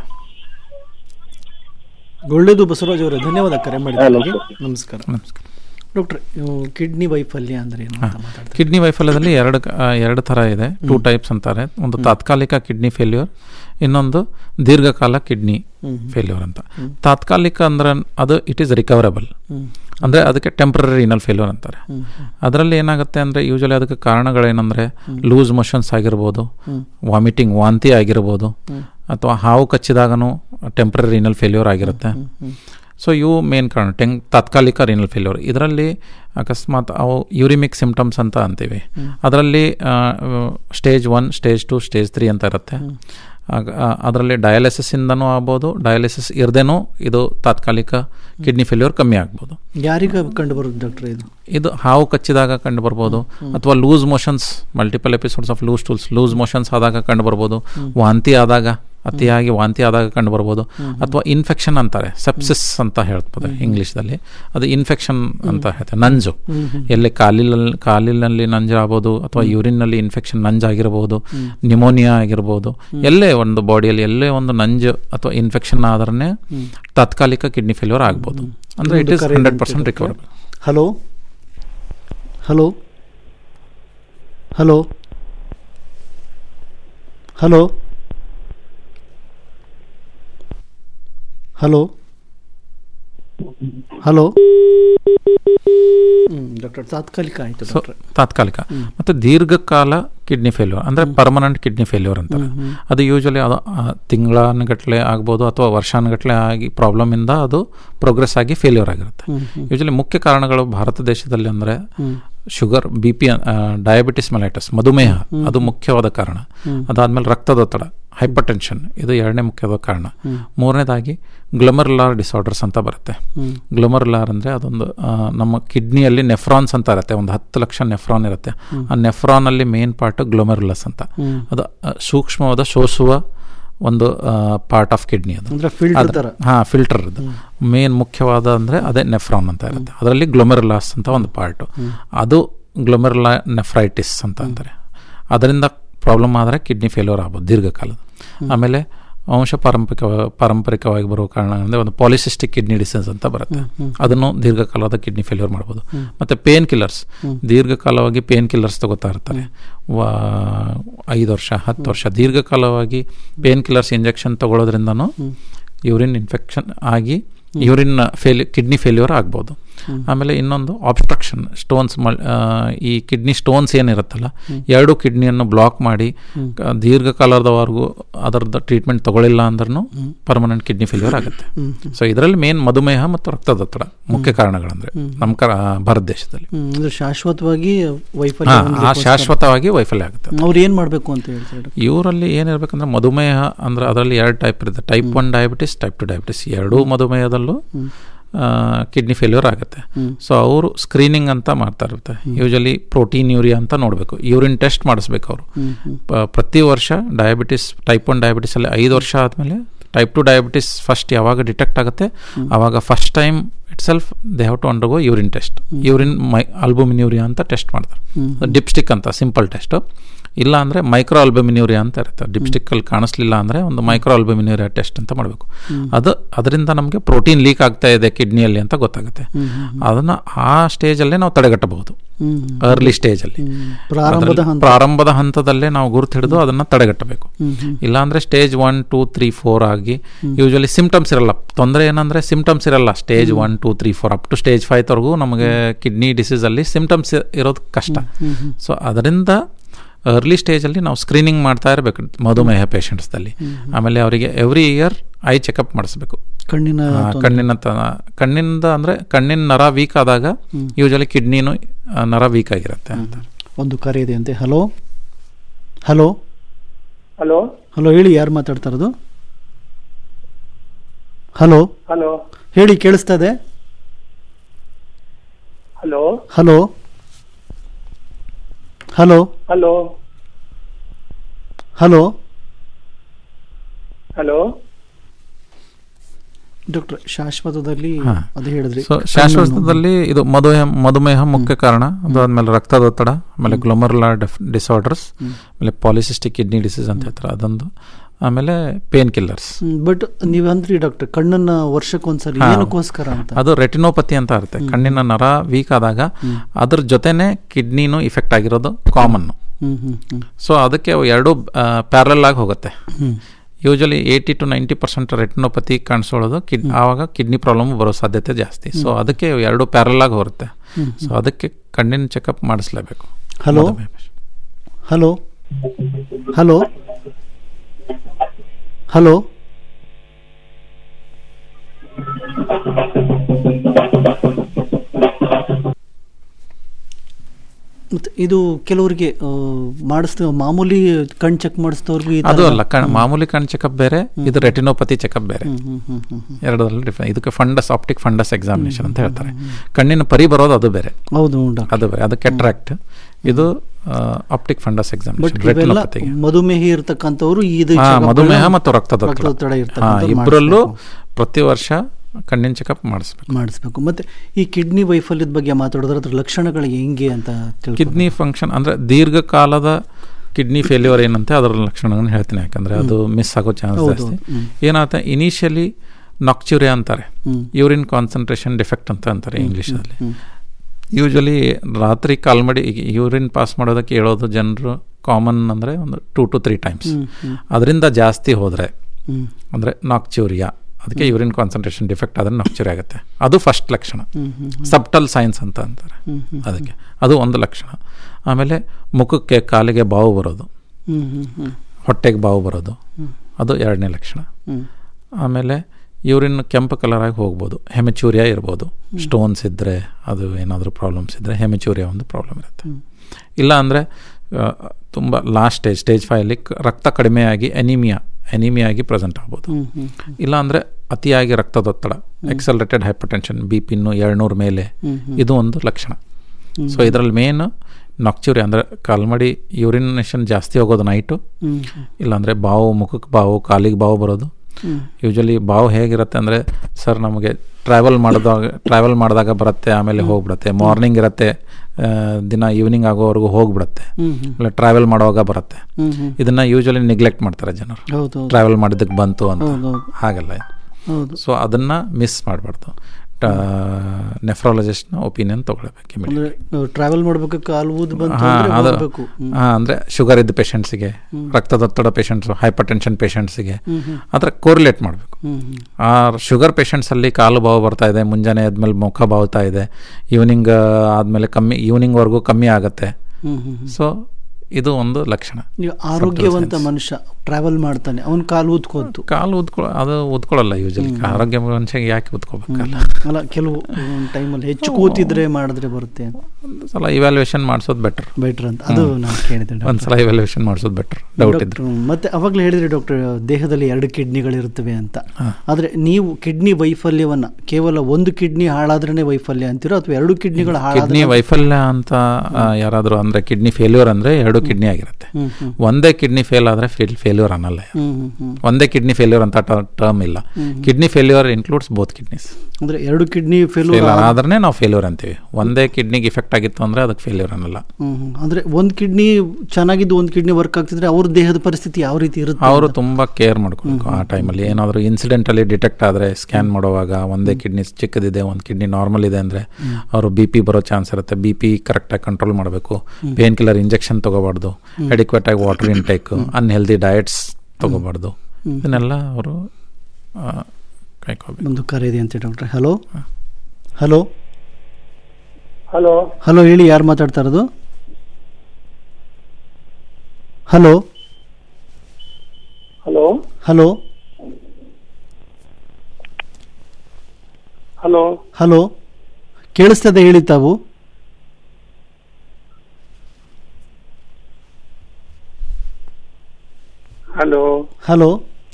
ಒಳ್ಳೆಯದು ಬಸವರಾಜ್ ಅವರೇ ಧನ್ಯವಾದ ಕರೆ ಮಾಡಿದ್ದಕ್ಕೆ ನಮಸ್ಕಾರ. ನಮಸ್ಕಾರ ನಮಸ್ಕಾರ ಡಾಕ್ಟ್ರೆ ಕಿಡ್ನಿ ವೈಫಲ್ಯ ಅಂದ್ರೆ ಏನು ಅಂತ ಮಾತಾಡ್ತಾರೆ ಕಿಡ್ನಿ ವೈಫಲ್ಯದಲ್ಲಿ ಎರಡು ಕ- ಆ, ಎರಡು ಥರ ಇದೆ ಟೂ ಟೈಪ್ಸ್ ಅಂತಾರೆ ಒಂದು ತಾತ್ಕಾಲಿಕ ಕಿಡ್ನಿ ಫೇಲ್ಯೂರ್ ಇನ್ನೊಂದು ದೀರ್ಘಕಾಲ ಕಿಡ್ನಿ ಫೇಲ್ಯೂರ್ ಅಂತ ತಾತ್ಕಾಲಿಕ ಅಂದ್ರೆ ಅದು ಇಟ್ ಈಸ್ ರಿಕವರಬಲ್ ಅಂದರೆ ಅದಕ್ಕೆ ಟೆಂಪ್ರರಿ ರಿನಲ್ ಫೇಲ್ಯೂರ್ ಅಂತಾರೆ ಅದರಲ್ಲಿ ಏನಾಗುತ್ತೆ ಅಂದರೆ ಯೂಶಲಿ ಅದಕ್ಕೆ ಕಾರಣಗಳೇನೆಂದರೆ ಲೂಸ್ ಮೋಷನ್ಸ್ ಆಗಿರ್ಬೋದು ವಾಮಿಟಿಂಗ್ ವಾಂತಿ ಆಗಿರ್ಬೋದು ಅಥವಾ ಹಾವು ಕಚ್ಚಿದಾಗನೂ ಟೆಂಪ್ರರಿ ರಿನಲ್ ಫೇಲ್ಯೂರ್ ಆಗಿರುತ್ತೆ ಸೊ ಇವು ಮೇನ್ ಕಾರಣ ಟೆಂಗ್ ತಾತ್ಕಾಲಿಕ ರಿನಲ್ ಫೇಲ್ಯೂರ್ ಇದರಲ್ಲಿ ಅಕಸ್ಮಾತ್ ಅವು ಯೂರಿಮಿಕ್ ಸಿಂಪ್ಟಮ್ಸ್ ಅಂತ ಅಂತೀವಿ ಅದರಲ್ಲಿ stage one stage two stage three ಅಂತ ಇರುತ್ತೆ ಅದರಲ್ಲಿ ಡಯಾಲಿಸಿಸಿಂದನೂ ಆಗ್ಬೋದು ಡಯಾಲಿಸಿಸ್ ಇರದೇನೂ ಇದು ತಾತ್ಕಾಲಿಕ ಕಿಡ್ನಿ ಫೇಲ್ಯೂರ್ ಕಮ್ಮಿ ಆಗ್ಬೋದು ಯಾರಿಗ ಕಂಡು ಬರುತ್ತೆ ಡಾಕ್ಟರ್ ಇದು ಇದು ಹಾವು ಕಚ್ಚಿದಾಗ ಕಂಡು ಬರ್ಬೋದು ಅಥವಾ loose motions multiple episodes of loose stools loose motions ಆದಾಗ ಕಂಡು ಬರ್ಬೋದು ವಾಂತಿ ಆದಾಗ ಅತಿಯಾಗಿ ವಾಂತಿ ಆದಾಗ ಕಂಡು ಬರ್ಬೋದು ಅಥವಾ ಇನ್ಫೆಕ್ಷನ್ ಅಂತಾರೆ ಸೆಪ್ಸಿಸ್ ಅಂತ ಹೇಳ್ಬೋದು ಇಂಗ್ಲೀಷ್ದಲ್ಲಿ ಅದು ಇನ್ಫೆಕ್ಷನ್ ಅಂತ ಹೇಳ್ತಾರೆ ನಂಜು ಎಲ್ಲಿ ಕಾಲಿನಲ್ಲಿ ಕಾಲಿನಲ್ಲಿ ನಂಜು ಆಗ್ಬೋದು ಅಥವಾ ಯೂರಿನ್ನಲ್ಲಿ ಇನ್ಫೆಕ್ಷನ್ ನಂಜಾಗಿರ್ಬೋದು ನಿಮೋನಿಯಾ ಆಗಿರ್ಬೋದು ಎಲ್ಲೇ ಒಂದು ಬಾಡಿಯಲ್ಲಿ ಎಲ್ಲೇ ಒಂದು ನಂಜು ಅಥವಾ ಇನ್ಫೆಕ್ಷನ್ ಆದ್ರೆ ತಾತ್ಕಾಲಿಕ ಕಿಡ್ನಿ ಫೇಲ್ಯೂರ್ ಆಗ್ಬೋದು ಅಂದ್ರೆ it is hundred percent recoverable hello hello hello hello hello hello doctor ತಾತ್ಕಾಲಿಕ ಆಯ್ತು ಸೊ ಡಾಕ್ಟರ್ ತಾತ್ಕಾಲಿಕ ಮತ್ತೆ ದೀರ್ಘಕಾಲ ಕಿಡ್ನಿ ಫೇಲ್ಯೂರ್ ಅಂದ್ರೆ ಪರ್ಮನೆಂಟ್ ಕಿಡ್ನಿ ಫೇಲ್ಯೂರ್ ಅಂತಾರೆ ಅದು ಯೂಶಲಿ ಅದು ತಿಂಗಳಾನುಗಟ್ಲೆ ಆಗ್ಬೋದು ಅಥವಾ ವರ್ಷಾನುಗಟ್ಲೆ ಆಗಿ ಪ್ರಾಬ್ಲಮ್ ಇಂದ ಅದು ಪ್ರೋಗ್ರೆಸ್ ಆಗಿ ಫೇಲ್ಯೂರ್ ಆಗಿರುತ್ತೆ ಯೂಶಲಿ ಮುಖ್ಯ ಕಾರಣಗಳು ಭಾರತ ದೇಶದಲ್ಲಿ ಅಂದ್ರೆ sugar B P diabetes mellitus ಮಧುಮೇಹ ಅದು ಮುಖ್ಯವಾದ ಕಾರಣ ಅದಾದ್ಮೇಲೆ ರಕ್ತದೊತ್ತಡ ಹೈಪರ್ ಟೆನ್ಷನ್ ಇದು ಎರಡನೇ ಮುಖ್ಯವಾದ ಕಾರಣ ಮೂರನೇದಾಗಿ ಗ್ಲಮರ್ಲಾರ್ ಡಿಸಾರ್ಡರ್ಸ್ ಅಂತ ಬರುತ್ತೆ ಗ್ಲಮರ್ಲಾರ್ ಅಂದರೆ ಅದೊಂದು ಆ, ನಮ್ಮ ಕಿಡ್ನಿಯಲ್ಲಿ ನೆಫ್ರಾನ್ಸ್ ಅಂತ ಇರುತ್ತೆ ಒಂದು ಹತ್ತು ಲಕ್ಷ ನೆಫ್ರಾನ್ ಇರುತ್ತೆ ಆ ನೆಫ್ರಾನಲ್ಲಿ ಮೇನ್ ಪಾರ್ಟ್ ಗ್ಲೊಮೆರುಲಸ್ ಅಂತ ಅದು ಆ, ಸೂಕ್ಷ್ಮವಾದ ಶೋಷುವ ಒಂದು ಪಾರ್ಟ್ ಆಫ್ ಕಿಡ್ನಿ ಅದು ಅಂದ್ರೆ ಫಿಲ್ಟರ್ ತರ ಹಾಂ ಫಿಲ್ಟರ್ ಅದು ಮೇನ್ ಮುಖ್ಯವಾದ ಅಂದರೆ ಅದೇ ನೆಫ್ರಾನ್ ಅಂತ ಇರುತ್ತೆ ಅದರಲ್ಲಿ ಗ್ಲೊಮೆರುಲಾಸ್ ಅಂತ ಒಂದು ಪಾರ್ಟು ಅದು ಗ್ಲೊಮೆರುಲಾ ನೆಫ್ರೈಟಿಸ್ ಅಂತ ಅಂತಾರೆ ಅದರಿಂದ ಪ್ರಾಬ್ಲಮ್ ಆದರೆ ಕಿಡ್ನಿ ಫೇಲ್ಯೂರ್ ಆಗ್ಬೋದು ದೀರ್ಘಕಾಲದ ಆಮೇಲೆ ವಂಶ ಪಾರಂಪರಿಕ ಪಾರಂಪರಿಕವಾಗಿ ಬರುವ ಕಾರಣ ಅಂದರೆ ಒಂದು ಪಾಲಿಸಿಸ್ಟಿಕ್ ಕಿಡ್ನಿ ಡಿಸೀಸ್ ಅಂತ ಬರುತ್ತೆ ಅದನ್ನು ದೀರ್ಘಕಾಲದ ಕಿಡ್ನಿ ಫೇಲ್ಯೂರ್ ಮಾಡ್ಬೋದು ಮತ್ತು ಪೇನ್ ಕಿಲ್ಲರ್ಸ್ ದೀರ್ಘಕಾಲವಾಗಿ ಪೇನ್ ಕಿಲ್ಲರ್ಸ್ ತಗೋತಾ ಇರ್ತಾರೆ ವಾ ಐದು ವರ್ಷ ಹತ್ತು ವರ್ಷ ದೀರ್ಘಕಾಲವಾಗಿ ಪೇನ್ ಕಿಲ್ಲರ್ಸ್ ಇಂಜೆಕ್ಷನ್ ತಗೊಳ್ಳೋದ್ರಿಂದನೂ ಯೂರಿನ್ ಇನ್ಫೆಕ್ಷನ್ ಆಗಿ ಯೂರಿನ್ ಫೇಲ್ ಕಿಡ್ನಿ ಫೇಲ್ಯೂರ್ ಆಗ್ಬೋದು ಆಮೇಲೆ ಇನ್ನೊಂದು ಆಬ್ಸ್ಟ್ರಕ್ಷನ್ ಸ್ಟೋನ್ಸ್ ಈ ಕಿಡ್ನಿ ಸ್ಟೋನ್ಸ್ ಏನಿರುತ್ತಲ್ಲ ಎರಡು ಕಿಡ್ನಿಯನ್ನು ಬ್ಲಾಕ್ ಮಾಡಿ ಕ- ದೀರ್ಘಕಾಲದವರೆಗೂ ಅದರದ್ದು ಟ್ರೀಟ್ಮೆಂಟ್ ತಗೊಳ್ಳಿಲ್ಲ ಅಂದ್ರೂ ಪರ್ಮನೆಂಟ್ ಕಿಡ್ನಿ ಫೇಲ್ಯೂರ್ ಆಗುತ್ತೆ ಸೊ ಇದರಲ್ಲಿ ಮೇನ್ ಮಧುಮೇಹ ಮತ್ತು ರಕ್ತದೊತ್ತಡ ಮುಖ್ಯ ಕಾರಣಗಳಂದ್ರೆ ನಮ್ಮ ಕ ಭಾರತ ದೇಶದಲ್ಲಿ ಹ್ಮ್, ಅಂದ್ರೆ ಶಾಶ್ವತವಾಗಿ ವೈಫಲ್ಯ ಹಾ, ಆ ಹೊಂದ್ಲಿಕ್ಕೋಸ್ಕರ ಶಾಶ್ವತವಾಗಿ ವೈಫಲ್ಯ ಆಗುತ್ತೆ ಅವ್ರು ಏನ್ ಮಾಡ್ಬೇಕು ಅಂತ ಹೇಳ್ತಾರೆ ಡಾಕ್ಟರ್? ಇವರಲ್ಲಿ ಏನಿರ್ಬೇಕಂದ್ರೆ ಮಧುಮೇಹ ಅಂದ್ರೆ ಅದರಲ್ಲಿ ಎರಡು ಟೈಪ್ ಇರುತ್ತೆ type one diabetes type two diabetes ಎರಡೂ ಮಧುಮೇಹದಲ್ಲೂ ಕಿಡ್ನಿ ಫೇಲ್ಯೂರ್ ಆಗುತ್ತೆ ಸೊ ಅವರು ಸ್ಕ್ರೀನಿಂಗ್ ಅಂತ ಮಾಡ್ತಾ ಇರುತ್ತೆ ಯೂಶಲಿ ಪ್ರೋಟೀನ್ ಯೂರಿಯಾ ಅಂತ ನೋಡಬೇಕು ಯೂರಿನ್ ಟೆಸ್ಟ್ ಮಾಡಿಸ್ಬೇಕು ಅವರು ಪ್ರತಿ ವರ್ಷ ಡಯಾಬಿಟಿಸ್ ಟೈಪ್ ಒನ್ ಡಯಾಬಿಟಿಸಲ್ಲಿ ಐದು ವರ್ಷ ಆದಮೇಲೆ ಟೈಪ್ ಟು ಡಯಾಬಿಟಿಸ್ ಫಸ್ಟ್ ಯಾವಾಗ ಡಿಟೆಕ್ಟ್ ಆಗುತ್ತೆ ಆವಾಗ first time itself they have to undergo urine test urine my albuminuria ಅಂತ ಟೆಸ್ಟ್ ಮಾಡ್ತಾರೆ ಡಿಪ್ಸ್ಟಿಕ್ ಅಂತ ಸಿಂಪಲ್ ಟೆಸ್ಟ್ ಇಲ್ಲ ಅಂದರೆ ಮೈಕ್ರೋ ಆಲ್ಬಮಿನ್ಯೂರಿಯಾ ಅಂತ ಇರುತ್ತೆ ಡಿಪ್ಸ್ಟಿಕ್ಕಲ್ಲಿ ಕಾಣಿಸ್ಲಿಲ್ಲ ಅಂದರೆ ಒಂದು ಮೈಕ್ರೋ ಆಲ್ಬಮಿನ್ಯೂರಿಯಾ ಟೆಸ್ಟ್ ಅಂತ ಮಾಡಬೇಕು ಅದು ಅದರಿಂದ ನಮಗೆ ಪ್ರೋಟೀನ್ ಲೀಕ್ ಆಗ್ತಾ ಇದೆ ಕಿಡ್ನಿಯಲ್ಲಿ ಅಂತ ಗೊತ್ತಾಗುತ್ತೆ ಅದನ್ನು ಆ ಸ್ಟೇಜಲ್ಲೇ ನಾವು ತಡೆಗಟ್ಟಬಹುದು ಹ್ಮ್. ಅರ್ಲಿ ಸ್ಟೇಜಲ್ಲಿ ಪ್ರಾರಂಭದ ಅದ್ರಲ್ಲಿ ಹಂತ. ಪ್ರಾರಂಭದ ಹಂತದಲ್ಲೇ ನಾವು ಗುರುತು ಹಿಡಿದು ಅದನ್ನು ತಡೆಗಟ್ಟಬೇಕು ಇಲ್ಲಾಂದ್ರೆ stage one two three four ಆಗಿ ಯೂಶಲಿ ಸಿಂಪ್ಟಮ್ಸ್ ಇರಲ್ಲ ತೊಂದರೆ ಏನಂದ್ರೆ ಸಿಂಪ್ಟಮ್ಸ್ ಇರಲ್ಲ stage one two three four up to stage five ವರೆಗೂ ನಮಗೆ ಕಿಡ್ನಿ ಡಿಸೀಸಲ್ಲಿ ಸಿಂಪ್ಟಮ್ಸ್ ಇರೋದು ಕಷ್ಟ ಸೊ ಅದರಿಂದ ಅರ್ಲಿ ಸ್ಟೇಜಲ್ಲಿ ನಾವು ಸ್ಕ್ರೀನಿಂಗ್ ಮಾಡ್ತಾ ಇರಬೇಕು ಮಧುಮೇಹ ಪೇಷಂಟ್ಸ್ದಲ್ಲಿ ಆಮೇಲೆ ಅವರಿಗೆ ಎವ್ರಿ ಇಯರ್ ಐ ಚೆಕಪ್ ಮಾಡಿಸ್ಬೇಕು ಕಣ್ಣಿನ ಆ, ತೊಂದ್ರೆ. ಕಣ್ಣಿನ ತ- ಕಣ್ಣಿಂದ ಅಂದ್ರೆ ಕಣ್ಣಿನ ನರ ವೀಕ್ ಆದಾಗ ಯೂಶಲಿ ಕಿಡ್ನಿನೂ ಆ, ನರ ವೀಕ್ ಆಗಿರುತ್ತೆ ಅಂತ ಒಂದು ಕರೆ ಇದೆ ಅಂತೆ ಹಲೋ ಹಲೋ ಹಲೋ ಹಲೋ ಹೇಳಿ ಯಾರು ಮಾತಾಡ್ತಾ ಇರೋದು ಹಲೋ ಹಲೋ ಹೇಳಿ ಕೇಳಿಸ್ತಾ ಇದೆ hello hello hello hello hello hello doctor ಶಾಶ್ವತದಲ್ಲಿ ಹಾ. ಅದು ಹೇಳಿದ್ರಿ ಸೊ ಶಾಶ್ವತದಲ್ಲಿ ಇದು ಮಧುಮೇಹ ಮಧುಮೇಹ ಮುಖ್ಯ ಕಾರಣ ಅದಾದ್ಮೇಲೆ ರಕ್ತದೊತ್ತಡ ಆಮೇಲೆ ಗ್ಲೊಮರ್ಲಾ ಡಿಸಾರ್ಡರ್ಸ್ ಆಮೇಲೆ ಪಾಲಿಸಿಸ್ಟಿಕ್ ಕಿಡ್ನಿ ಡಿಸೀಸ್ ಅಂತ ಹೇಳ್ತಾರೆ ಅದೊಂದು ಆಮೇಲೆ ಪೇನ್ ಕಿಲ್ಲರ್ಸ್ ಬಟ್ ನೀವ್ ಅಂದ್ರಿ ಡಾಕ್ಟರ್ ಕಣ್ಣನ್ನ ವರ್ಷಕ್ಕೊಂದ್ಸರಿ ಹಾ. ಏನಕ್ಕೋಸ್ಕರ ಅಂತ ಅದು ರೆಟಿನೋಪತಿ ಅಂತ ಇರುತ್ತೆ ಕಣ್ಣಿನ ನರ ವೀಕ್ ಆದಾಗ ಅದ್ರ ಜೊತೆನೆ ಕಿಡ್ನಿನೂ ಇಫೆಕ್ಟ್ ಆಗಿರೋದು ಕಾಮನ್ ಹ್ಮ್ ಹ್ಮ್ ಹ್ಮ್ ಸೊ ಅದಕ್ಕೆ ಅವು ಎರಡು ಪ್ಯಾರಲ್ ಆಗಿ ಹೋಗುತ್ತೆ usually eighty to ninety percent retinopathy ಕಾಣಿಸೋಳೋದು ಕಿಡ್ ಆವಾಗ ಕಿಡ್ನಿ ಪ್ರಾಬ್ಲಮ್ ಬರೋ ಸಾಧ್ಯತೆ ಜಾಸ್ತಿ ಸೊ ಅದಕ್ಕೆ ಇವು ಎರಡು ಪ್ಯಾರಲ್ ಆಗಿ ಹೊರುತ್ತೆ ಸೊ ಅದಕ್ಕೆ ಕಣ್ಣಿನ ಚೆಕಪ್ ಮಾಡಿಸ್ಲೇಬೇಕು ಹಲೋ ಮಧುಮೇಹ patient. ಹಲೋ ಹಲೋ ಹಲೋ ಇದು ಕೆಲವರಿಗೆ ಆ, ಮಾಡಿಸ್ತ ಮಾಮೂಲಿ ಕಣ್ ಚೆಕ್ ಮಾಡಿಸಿದವ್ರಿಗೂ ಈ ಅದು ಥರ- ಅಲ್ಲ ಕಣ್ ಮಾಮೂಲಿ ಕಣ್ ಚೆಕಪ್ ಬೇರೆ ಇದು ರೆಟಿನೋಪತಿ ಚೆಕಪ್ ಬೇರೆ ಹ್ಮ್, ಹ್ಮ್, ಹ್ಮ್, ಹ್ಮ್, ಹ್ಮ್. ಎರಡರಲ್ಲಿ ಡಿಫ್ರೆಂಟ್ ಇದಕ್ಕೆ ಫಂಡಸ್ ಆಪ್ಟಿಕ್ ಫಂಡಸ್ ಎಕ್ಸಾಮಿನೇಷನ್ ಅಂತ ಹೇಳ್ತಾರೆ ಕಣ್ಣಿನ ಪರಿ ಬರೋದು ಅದು ಬೇರೆ ಹೌದು ಡಾಕ್ಟರ್ ಅದು ಬೇರೆ ಅದು ಕೆಟ್ರಾಕ್ಟ್ ಇದು ಆಪ್ಟಿಕ್ ಫಂಡಸ್ ಬಟ್ ಎಕ್ಸಾಮಿನೇಷನ್ ಇವೆಲ್ಲ ರೆಟಿನೋಪತಿಗೆ ಮಧುಮೇಹ ಇರ್ತಕ್ಕಂಥವ್ರು ಇದು ಹಾ check-up ಮಧುಮೇಹ ಗಳನ್ನ- ಮತ್ತು ರಕ್ತದೊತ್ತಡ ರಕ್ತದೊತ್ತಡ ಹಾ ಇರ್ತಕ್ಕಂಥವ್ರು ಇಬ್ಬರಲ್ಲೂ ಮಾಡಿಸ್ಬೇಕು. ಪ್ರತಿ ವರ್ಷ ಕಣ್ಣಿನ ಚೆಕಪ್ ಮಾಡಿಸ್ಬೇಕು ಮಾಡಿಸ್ಬೇಕು ಮತ್ತೆ ಈ ಕಿಡ್ನಿ ವೈಫಲ್ಯದ ಬಗ್ಗೆ ಮಾತಾಡಿದ್ರೆ ಅದ್ರ ಲಕ್ಷಣಗಳು ಹೆಂಗೆ ಅಂತ ತಿಳ್ಕೊಬೇಕು. ಕಿಡ್ನಿ ಫಂಕ್ಷನ್ ಅಂದ್ರೆ ದೀರ್ಘಕಾಲದ ಕಿಡ್ನಿ ಫೇಲ್ಯೂರ್ ಏನಂತೆ ಅದರ ಲಕ್ಷಣಗಳನ್ನು ಹೇಳ್ತೀನಿ ಯಾಕಂದ್ರೆ ಅದು ಮಿಸ್ ಆಗೋ ಚಾನ್ಸ್ ಹೌದು, ಜಾಸ್ತಿ ಹೌದು. ಹ್ಮ್. ಏನಾಗುತ್ತೆ ಇನಿಷಿಯಲಿ ನಾಕ್ಚುರಿಯಾ ಅಂತಾರೆ ಹ್ಮ್. ಯೂರಿನ್ ಕಾನ್ಸಂಟ್ರೇಷನ್ ಡಿಫೆಕ್ಟ್ ಅಂತ ಅಂತಾರೆ ಇಂಗ್ಲೀಷಲ್ಲಿ ಹ್ಮ್. ಯೂಶಲಿ ರಾತ್ರಿ ಕಾಲ್ಮಡಿ ಯೂರಿನ್ ಪಾಸ್ ಮಾಡೋದಕ್ಕೆ ಹೇಳೋದು ಜನರು ಕಾಮನ್ ಅಂದರೆ ಒಂದು two to three times hmm, hmm. ಅದರಿಂದ ಜಾಸ್ತಿ ಹೋದರೆ ಹ್ಮ್. ಅಂದರೆ ನಾಕ್ಚೂರಿಯಾ ಅದಕ್ಕೆ ಯೂರಿನ್ ಕಾನ್ಸಂಟ್ರೇಷನ್ ಡಿಫೆಕ್ಟ್ ಆದರೆ ನಾಕ್ಚೂರಿ ಆಗುತ್ತೆ ಅದು ಫಸ್ಟ್ ಲಕ್ಷಣ ಹ್ಮ್, ಹ್ಮ್, ಸಬ್ಟಲ್ ಸೈನ್ಸ್ ಅಂತ ಅಂತಾರೆ ಹ್ಮ್, ಹ್ಮ್, ಅದಕ್ಕೆ ಅದು ಒಂದು ಲಕ್ಷಣ ಆಮೇಲೆ ಮುಖಕ್ಕೆ ಕಾಲಿಗೆ ಬಾವು ಬರೋದು ಹ್ಮ್, ಹ್ಮ್, ಹ್ಮ್, ಹೊಟ್ಟೆಗೆ ಬಾವು ಬರೋದು ಅದು ಎರಡನೇ ಲಕ್ಷಣ ಹ್ಮ್. ಆಮೇಲೆ ಯೂರಿನ್ ಕೆಂಪು ಕಲರಾಗಿ ಹೋಗ್ಬೋದು ಹೆಮಿಚೂರಿಯಾ ಇರ್ಬೋದು ಸ್ಟೋನ್ಸ್ ಇದ್ದರೆ ಅದು ಏನಾದರೂ ಪ್ರಾಬ್ಲಮ್ಸ್ ಇದ್ದರೆ ಹೆಮಿಚೂರಿಯಾ ಒಂದು ಪ್ರಾಬ್ಲಮ್ ಇರುತ್ತೆ ಇಲ್ಲ ಅಂದರೆ ತುಂಬ ಲಾಸ್ಟ್ ಸ್ಟೇಜ್ ಸ್ಟೇಜ್ ಫೈವಲ್ಲಿ ರಕ್ತ ಕಡಿಮೆಯಾಗಿ ಎನಿಮಿಯಾ ಎನಿಮಿಯಾ ಆಗಿ ಪ್ರೆಸೆಂಟ್ ಆಗ್ಬೋದು ಹ್ಮ್, ಹ್ಮ್, ಇಲ್ಲ ಅಂದರೆ ಅತಿಯಾಗಿ ರಕ್ತದೊತ್ತಡ ಎಕ್ಸಲ್ರೇಟೆಡ್ ಹೈಪರ್ಟೆನ್ಷನ್ ಬಿ ಪಿನ್ನು ಎರಡುನೂರು ಮೇಲೆ ಹ್ಮ್, ಹ್ಮ್. ಇದು ಒಂದು ಲಕ್ಷಣ ಸೊ ಇದರಲ್ಲಿ ಮೇನ್ ನಾಕ್ಚೂರಿ ಅಂದರೆ ಕಾಲ್ಮಡಿ ಯೂರಿನೇಷನ್ ಜಾಸ್ತಿ ಹೋಗೋದು ನೈಟು ಹ್ಮ್, ಇಲ್ಲಾಂದರೆ ಬಾವು ಮುಖಕ್ಕೆ ಬಾವು ಕಾಲಿಗೆ ಬಾವು ಬರೋದು ಹ್ಮ್. ಯೂಶಲಿ ಬಾವು ಹೇಗಿರುತ್ತೆ ಅಂದರೆ ಸರ್ ನಮಗೆ ಟ್ರಾವೆಲ್ ಮಾಡಿದಾಗ ಟ್ರಾವೆಲ್ ಮಾಡಿದಾಗ ಬರುತ್ತೆ ಆಮೇಲೆ ಹೋಗ್ಬಿಡುತ್ತೆ ಮಾರ್ನಿಂಗ್ ಇರುತ್ತೆ ಆ, ದಿನ ಈವ್ನಿಂಗ್ ಆಗೋವರೆಗೂ ಹೋಗ್ಬಿಡುತ್ತೆ ಹ್ಮ್, ಹ್ಮ್. ಇಲ್ಲ ಟ್ರಾವೆಲ್ ಮಾಡುವಾಗ ಬರುತ್ತೆ ಹ್ಮ್, ಹ್ಮ್. ಇದನ್ನ ಯೂಶಲಿ ನೆಗ್ಲೆಕ್ಟ್ ಮಾಡ್ತಾರೆ ಜನರು ಹೌದು ಹೌದು. ಟ್ರಾವೆಲ್ ಮಾಡಿದ್ದಕ್ಕೆ ಬಂತು ಅಂತ ಹೌದು, ಹೌದು. ಹಾಗಲ್ಲ ಹೌದು ಸೊ ಅದನ್ನ ಮಿಸ್ ಮಾಡಬಾರ್ದು ನೆಫ್ರಾಲಜಿಸ್ಟ್ನ ಒಪಿನಿಯನ್ ತಗೊಳ್ಬೇಕು ಇಮಿಡಿಯೇಟ್ ಅಂದ್ರೆ ಟ್ರಾವೆಲ್ ಮಾಡ್ಬೇಕು ಕಾಲು ಊದ್ ಬಂತು ಹಾ ಅಂದ್ರೆ ಅದು ಹೋಗ್ಬೇಕು. ಹ್ಮ್. ಹಾ ಅಂದ್ರೆ ಶುಗರ್ ಇದ್ದ ಪೇಷಂಟ್ಸಿಗೆ ರಕ್ತದೊತ್ತಡ ಪೇಷಂಟ್ಸ್ ಹೈಪರ್ ಟೆನ್ಷನ್ ಪೇಷಂಟ್ಸಿಗೆ ಹ್ಮ್, ಹ್ಮ್. ಅದರ ಕೋರಿಲೇಟ್ ಮಾಡಬೇಕು ಹ್ಮ್, ಹ್ಮ್. ಆ ಶುಗರ್ ಪೇಷಂಟ್ಸಲ್ಲಿ ಕಾಲು ಬಾವು ಬರ್ತಾ ಇದೆ ಮುಂಜಾನೆ ಆದ್ಮೇಲೆ ಮುಖ ಬಾವುತಾ ಇದೆ ಈವ್ನಿಂಗ್ ಆದಮೇಲೆ ಕಮ್ಮಿ ಈವ್ನಿಂಗ್ವರೆಗೂ ಕಮ್ಮಿ ಆಗುತ್ತೆ ಹ್ಮ್, ಹ್ಮ್, ಹ್ಮ್. ಸೊ ಇದು ಒಂದು ಲಕ್ಷಣ ಈಗ ಆರೋಗ್ಯವಂತ ಮನುಷ್ಯ ಟ್ರಾವೆಲ್ ಮಾಡ್ತಾನೆ ಅವನ್ ಕಾಲು ಊದ್ಕೋತು ಕಾಲು ಉದ್ಕೊಳ ಅದು ಉದ್ಕೊಳ್ಳಲ್ಲ ಯೂಶಲಿ ಆರೋಗ್ಯ ಮನುಷ್ಯಗೆ ಯಾಕೆ ಉದ್ಕೋಬೇಕಲ್ಲ ಅಲ್ಲ ಕೆಲವು ಟೈಮಲ್ಲಿ ಹೆಚ್ಚು ಕೂತಿದ್ರೆ ಮಾಡಿದ್ರೆ ಬರುತ್ತೆ ಒಂದು ಸಲ ಇವ್ಯಾಲ್ಯೂಯೇಷನ್ ಮಾಡಿಸೋದು ಬೆಟರ್ ಬೆಟರ್ ಅಂತ ಅದು ನಾನು ಕೇಳಿದೆ doctor. ಒಂದ್ಸಲ ಇವ್ಯಾಲ್ಯೂಯೇಷನ್ ಮಾಡಿಸೋದು ಬೆಟರ್ ಡೌಟ್ ಇದ್ರೆ ಡಾಕ್ಟ್ರು, ಮತ್ತೆ ಅವಾಗಲೇ ಹೇಳಿದ್ರಿ ಡಾಕ್ಟರ್ ದೇಹದಲ್ಲಿ ಎರಡು ಕಿಡ್ನಿಗಳಿರುತ್ತವೆ ಅಂತ ಆದ್ರೆ ನೀವು ಕಿಡ್ನಿ ವೈಫಲ್ಯವನ್ನ ಕೇವಲ ಒಂದು ಕಿಡ್ನಿ ಹಾಳಾದ್ರೇನೆ ವೈಫಲ್ಯ ಅಂತೀರೋ ಅಥವಾ ಎರಡು ಕಿಡ್ನಿಗಳು ಕಿಡ್ನಿ ಹಾಳಾದ್ರೆ ವೈಫಲ್ಯ ಅಂತ ಆ, ಯಾರಾದ್ರೂ ಅಂದ್ರೆ ಕಿಡ್ನಿ ಫೇಲ್ಯೂರ್ ಅಂದ್ರೆ ಎರಡು ಕಿಡ್ನಿ ಆಗಿರುತ್ತೆ ಹ್ಮ್, ಹ್ಮ್. ಒಂದೇ ಕಿಡ್ನಿ ಫೇಲ್ ಆದ್ರೆ ಫೇಲ್ಯೂರ್ ಅನ್ನಲ್ಲ ಹ್ಮ್, ಹ್ಮ್, ಹ್ಮ್. ಒಂದೇ ಕಿಡ್ನಿ ಫೇಲ್ಯೂರ್ ಅಂತ ಟರ್ಮ್ ಇಲ್ಲ kidney failure includes both kidneys ಅಂದ್ರೆ ಎರಡು ಕಿಡ್ನಿ ಫೇಲ್ ಫೇಲ್ಯೂರ್ ಆದ್ರೆ ನಾವು ಫೇಲ್ಯೂರ್ ಅಂತೀವಿ ಒಂದೇ ಕಿಡ್ನಿಗೆ ಇಫೆಕ್ಟ್ ಆಗಿತ್ತು ಅಂದ್ರೆ ಅದಕ್ಕೆ ಫೇಲ್ಯೂರ್ ಅನ್ನಲ್ಲ ಅಂದ್ರೆ ಒಂದ್ ಕಿಡ್ನಿ ಚೆನ್ನಾಗಿದ್ದು ಒಂದ್ ಕಿಡ್ನಿ ವರ್ಕ್ ಆಗ್ತಿದ್ರೆ ಅವ್ರ ದೇಹದ ಪರಿಸ್ಥಿತಿ ಯಾವ ರೀತಿ ಇರುತ್ತೆ ಅವರು ತುಂಬಾ ಕೇರ್ ಮಾಡ್ಕೋಬೇಕು ಆ ಟೈಮಲ್ಲಿ ಏನಾದರೂ ಇನ್ಸಿಡೆಂಟ್ ಅಲ್ಲಿ ಡಿಟೆಕ್ಟ್ ಆದ್ರೆ ಸ್ಕ್ಯಾನ್ ಮಾಡುವಾಗ ಒಂದೇ ಕಿಡ್ನಿ ಚಿಕ್ಕದಿದೆ ಒಂದು ಕಿಡ್ನಿ ನಾರ್ಮಲ್ ಇದೆ ಅಂದ್ರೆ ಅವರು ಬಿ ಪಿ ಬರೋ ಚಾನ್ಸ್ ಇರುತ್ತೆ ಬಿ ಪಿ ಕರೆಕ್ಟಾಗಿ ಕಂಟ್ರೋಲ್ ಮಾಡಬೇಕು ಪೇನ್ ಕಿಲ್ಲರ್ ಇಂಜೆಕ್ಷನ್ ತಗೋಬಾರ್ದು ಅಡಿಕ್ವೇಟ್ ಆಗಿ ವಾಟರ್ ಇಂಟೇಕ್ ಅನ್ಹೆಲ್ದಿ ಡಯಟ್ಸ್ ತಗೋಬಾರ್ದು ಇದನ್ನೆಲ್ಲ ಅವರು ಕೈಕೋಬೇಕು ಒಂದು ಕರೆ ಇದೆ ಅಂತ doctor hello hello hello hello ಹೇಳಿ ಯಾರು ಮಾತಾಡ್ತಾ ಇರೋದು hello hello hello hello hello ಕೇಳಿಸ್ತದೆ ಹೇಳಿ ತಾವು ಹಲೋ ಹಲೋ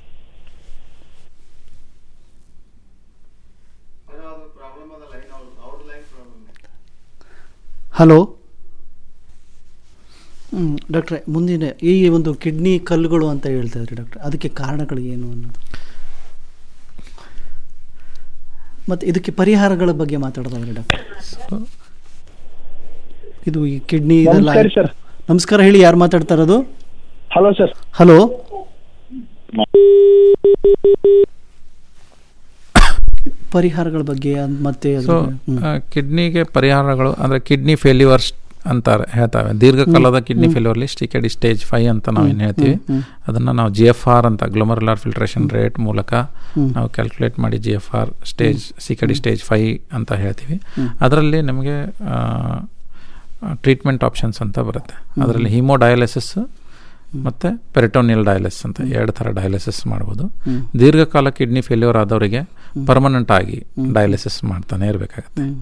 ಹಲೋ ಹ್ಮ್ ಡಾಕ್ಟ್ರೆ ಮುಂದಿನ ಈ ಒಂದು ಕಿಡ್ನಿ ಕಲ್ಲುಗಳು ಅಂತ ಹೇಳ್ತಾ ಇದ್ರಿ ಡಾಕ್ಟ್ರೆ ಅದಕ್ಕೆ ಕಾರಣಗಳು ಏನು ಅನ್ನೋದು ಮತ್ತೆ ಇದಕ್ಕೆ ಪರಿಹಾರಗಳ ಬಗ್ಗೆ ಮಾತಾಡೋದಾದ್ರೆ ಡಾಕ್ಟರ್ ಇದು ಈ ಕಿಡ್ನಿ ಇದೆಲ್ಲ ನಮಸ್ಕಾರ ಸರ್ ನಮಸ್ಕಾರ ಹೇಳಿ ಯಾರು ಮಾತಾಡ್ತಾ ಇರೋದು ಹಲೋ ಸರ್ ಹಲೋ ಪರಿಹಾರಗಳ ಬಗ್ಗೆ ಅದ್ ಮತ್ತೆ ಅದ್ರ ಸೊ ಬಗ್ಗೆ- ಹ್ಮ್. ಕಿಡ್ನಿಗೆ ಪರಿಹಾರಗಳು ಅಂದ್ರೆ ಕಿಡ್ನಿ ಫೇಲ್ಯೂರ್ಸ್ ಅಂತಾರೆ ಹೇಳ್ತಾವೆ ದೀರ್ಘಕಾಲದ kidney failure listed stage five ಅಂತ ನಾವು ಏನು ಹೇಳ್ತೀವಿ ಅದನ್ನ ನಾವು ಜಿ ಎಫ್ ಆರ್ ಅಂತ ಗ್ಲೋಮರುಲಾರ್ ಫಿಲ್ಟ್ರೇಷನ್ ರೇಟ್ ಮೂಲಕ ನಾವು ಕ್ಯಾಲ್ಕುಲೇಟ್ ಮಾಡಿ G F R stage C D stage five ಅಂತ ಹೇಳ್ತೀವಿ ಅದರಲ್ಲಿ ನಮಗೆ ಟ್ರೀಟ್ಮೆಂಟ್ ಆಪ್ಷನ್ಸ್ ಅಂತ ಬರುತ್ತೆ ಅದರಲ್ಲಿ ಹಿಮೋಡಯಾಲಿಸಿಸ್ ಮತ್ತು ಪೆರಿಟೋನಿಯಲ್ ಡಯಾಲಿಸಿಸ್ ಅಂತ ಎರಡು ಥರ ಡಯಾಲಿಸಿಸ್ ಮಾಡ್ಬೋದು ದೀರ್ಘಕಾಲ ಕಿಡ್ನಿ ಫೇಲ್ಯೂರ್ ಆದವರಿಗೆ ಪರ್ಮನೆಂಟ್ ಆಗಿ ಡಯಾಲಿಸಿಸ್ ಮಾಡ್ತಾನೆ ಇರಬೇಕಾಗತ್ತೆ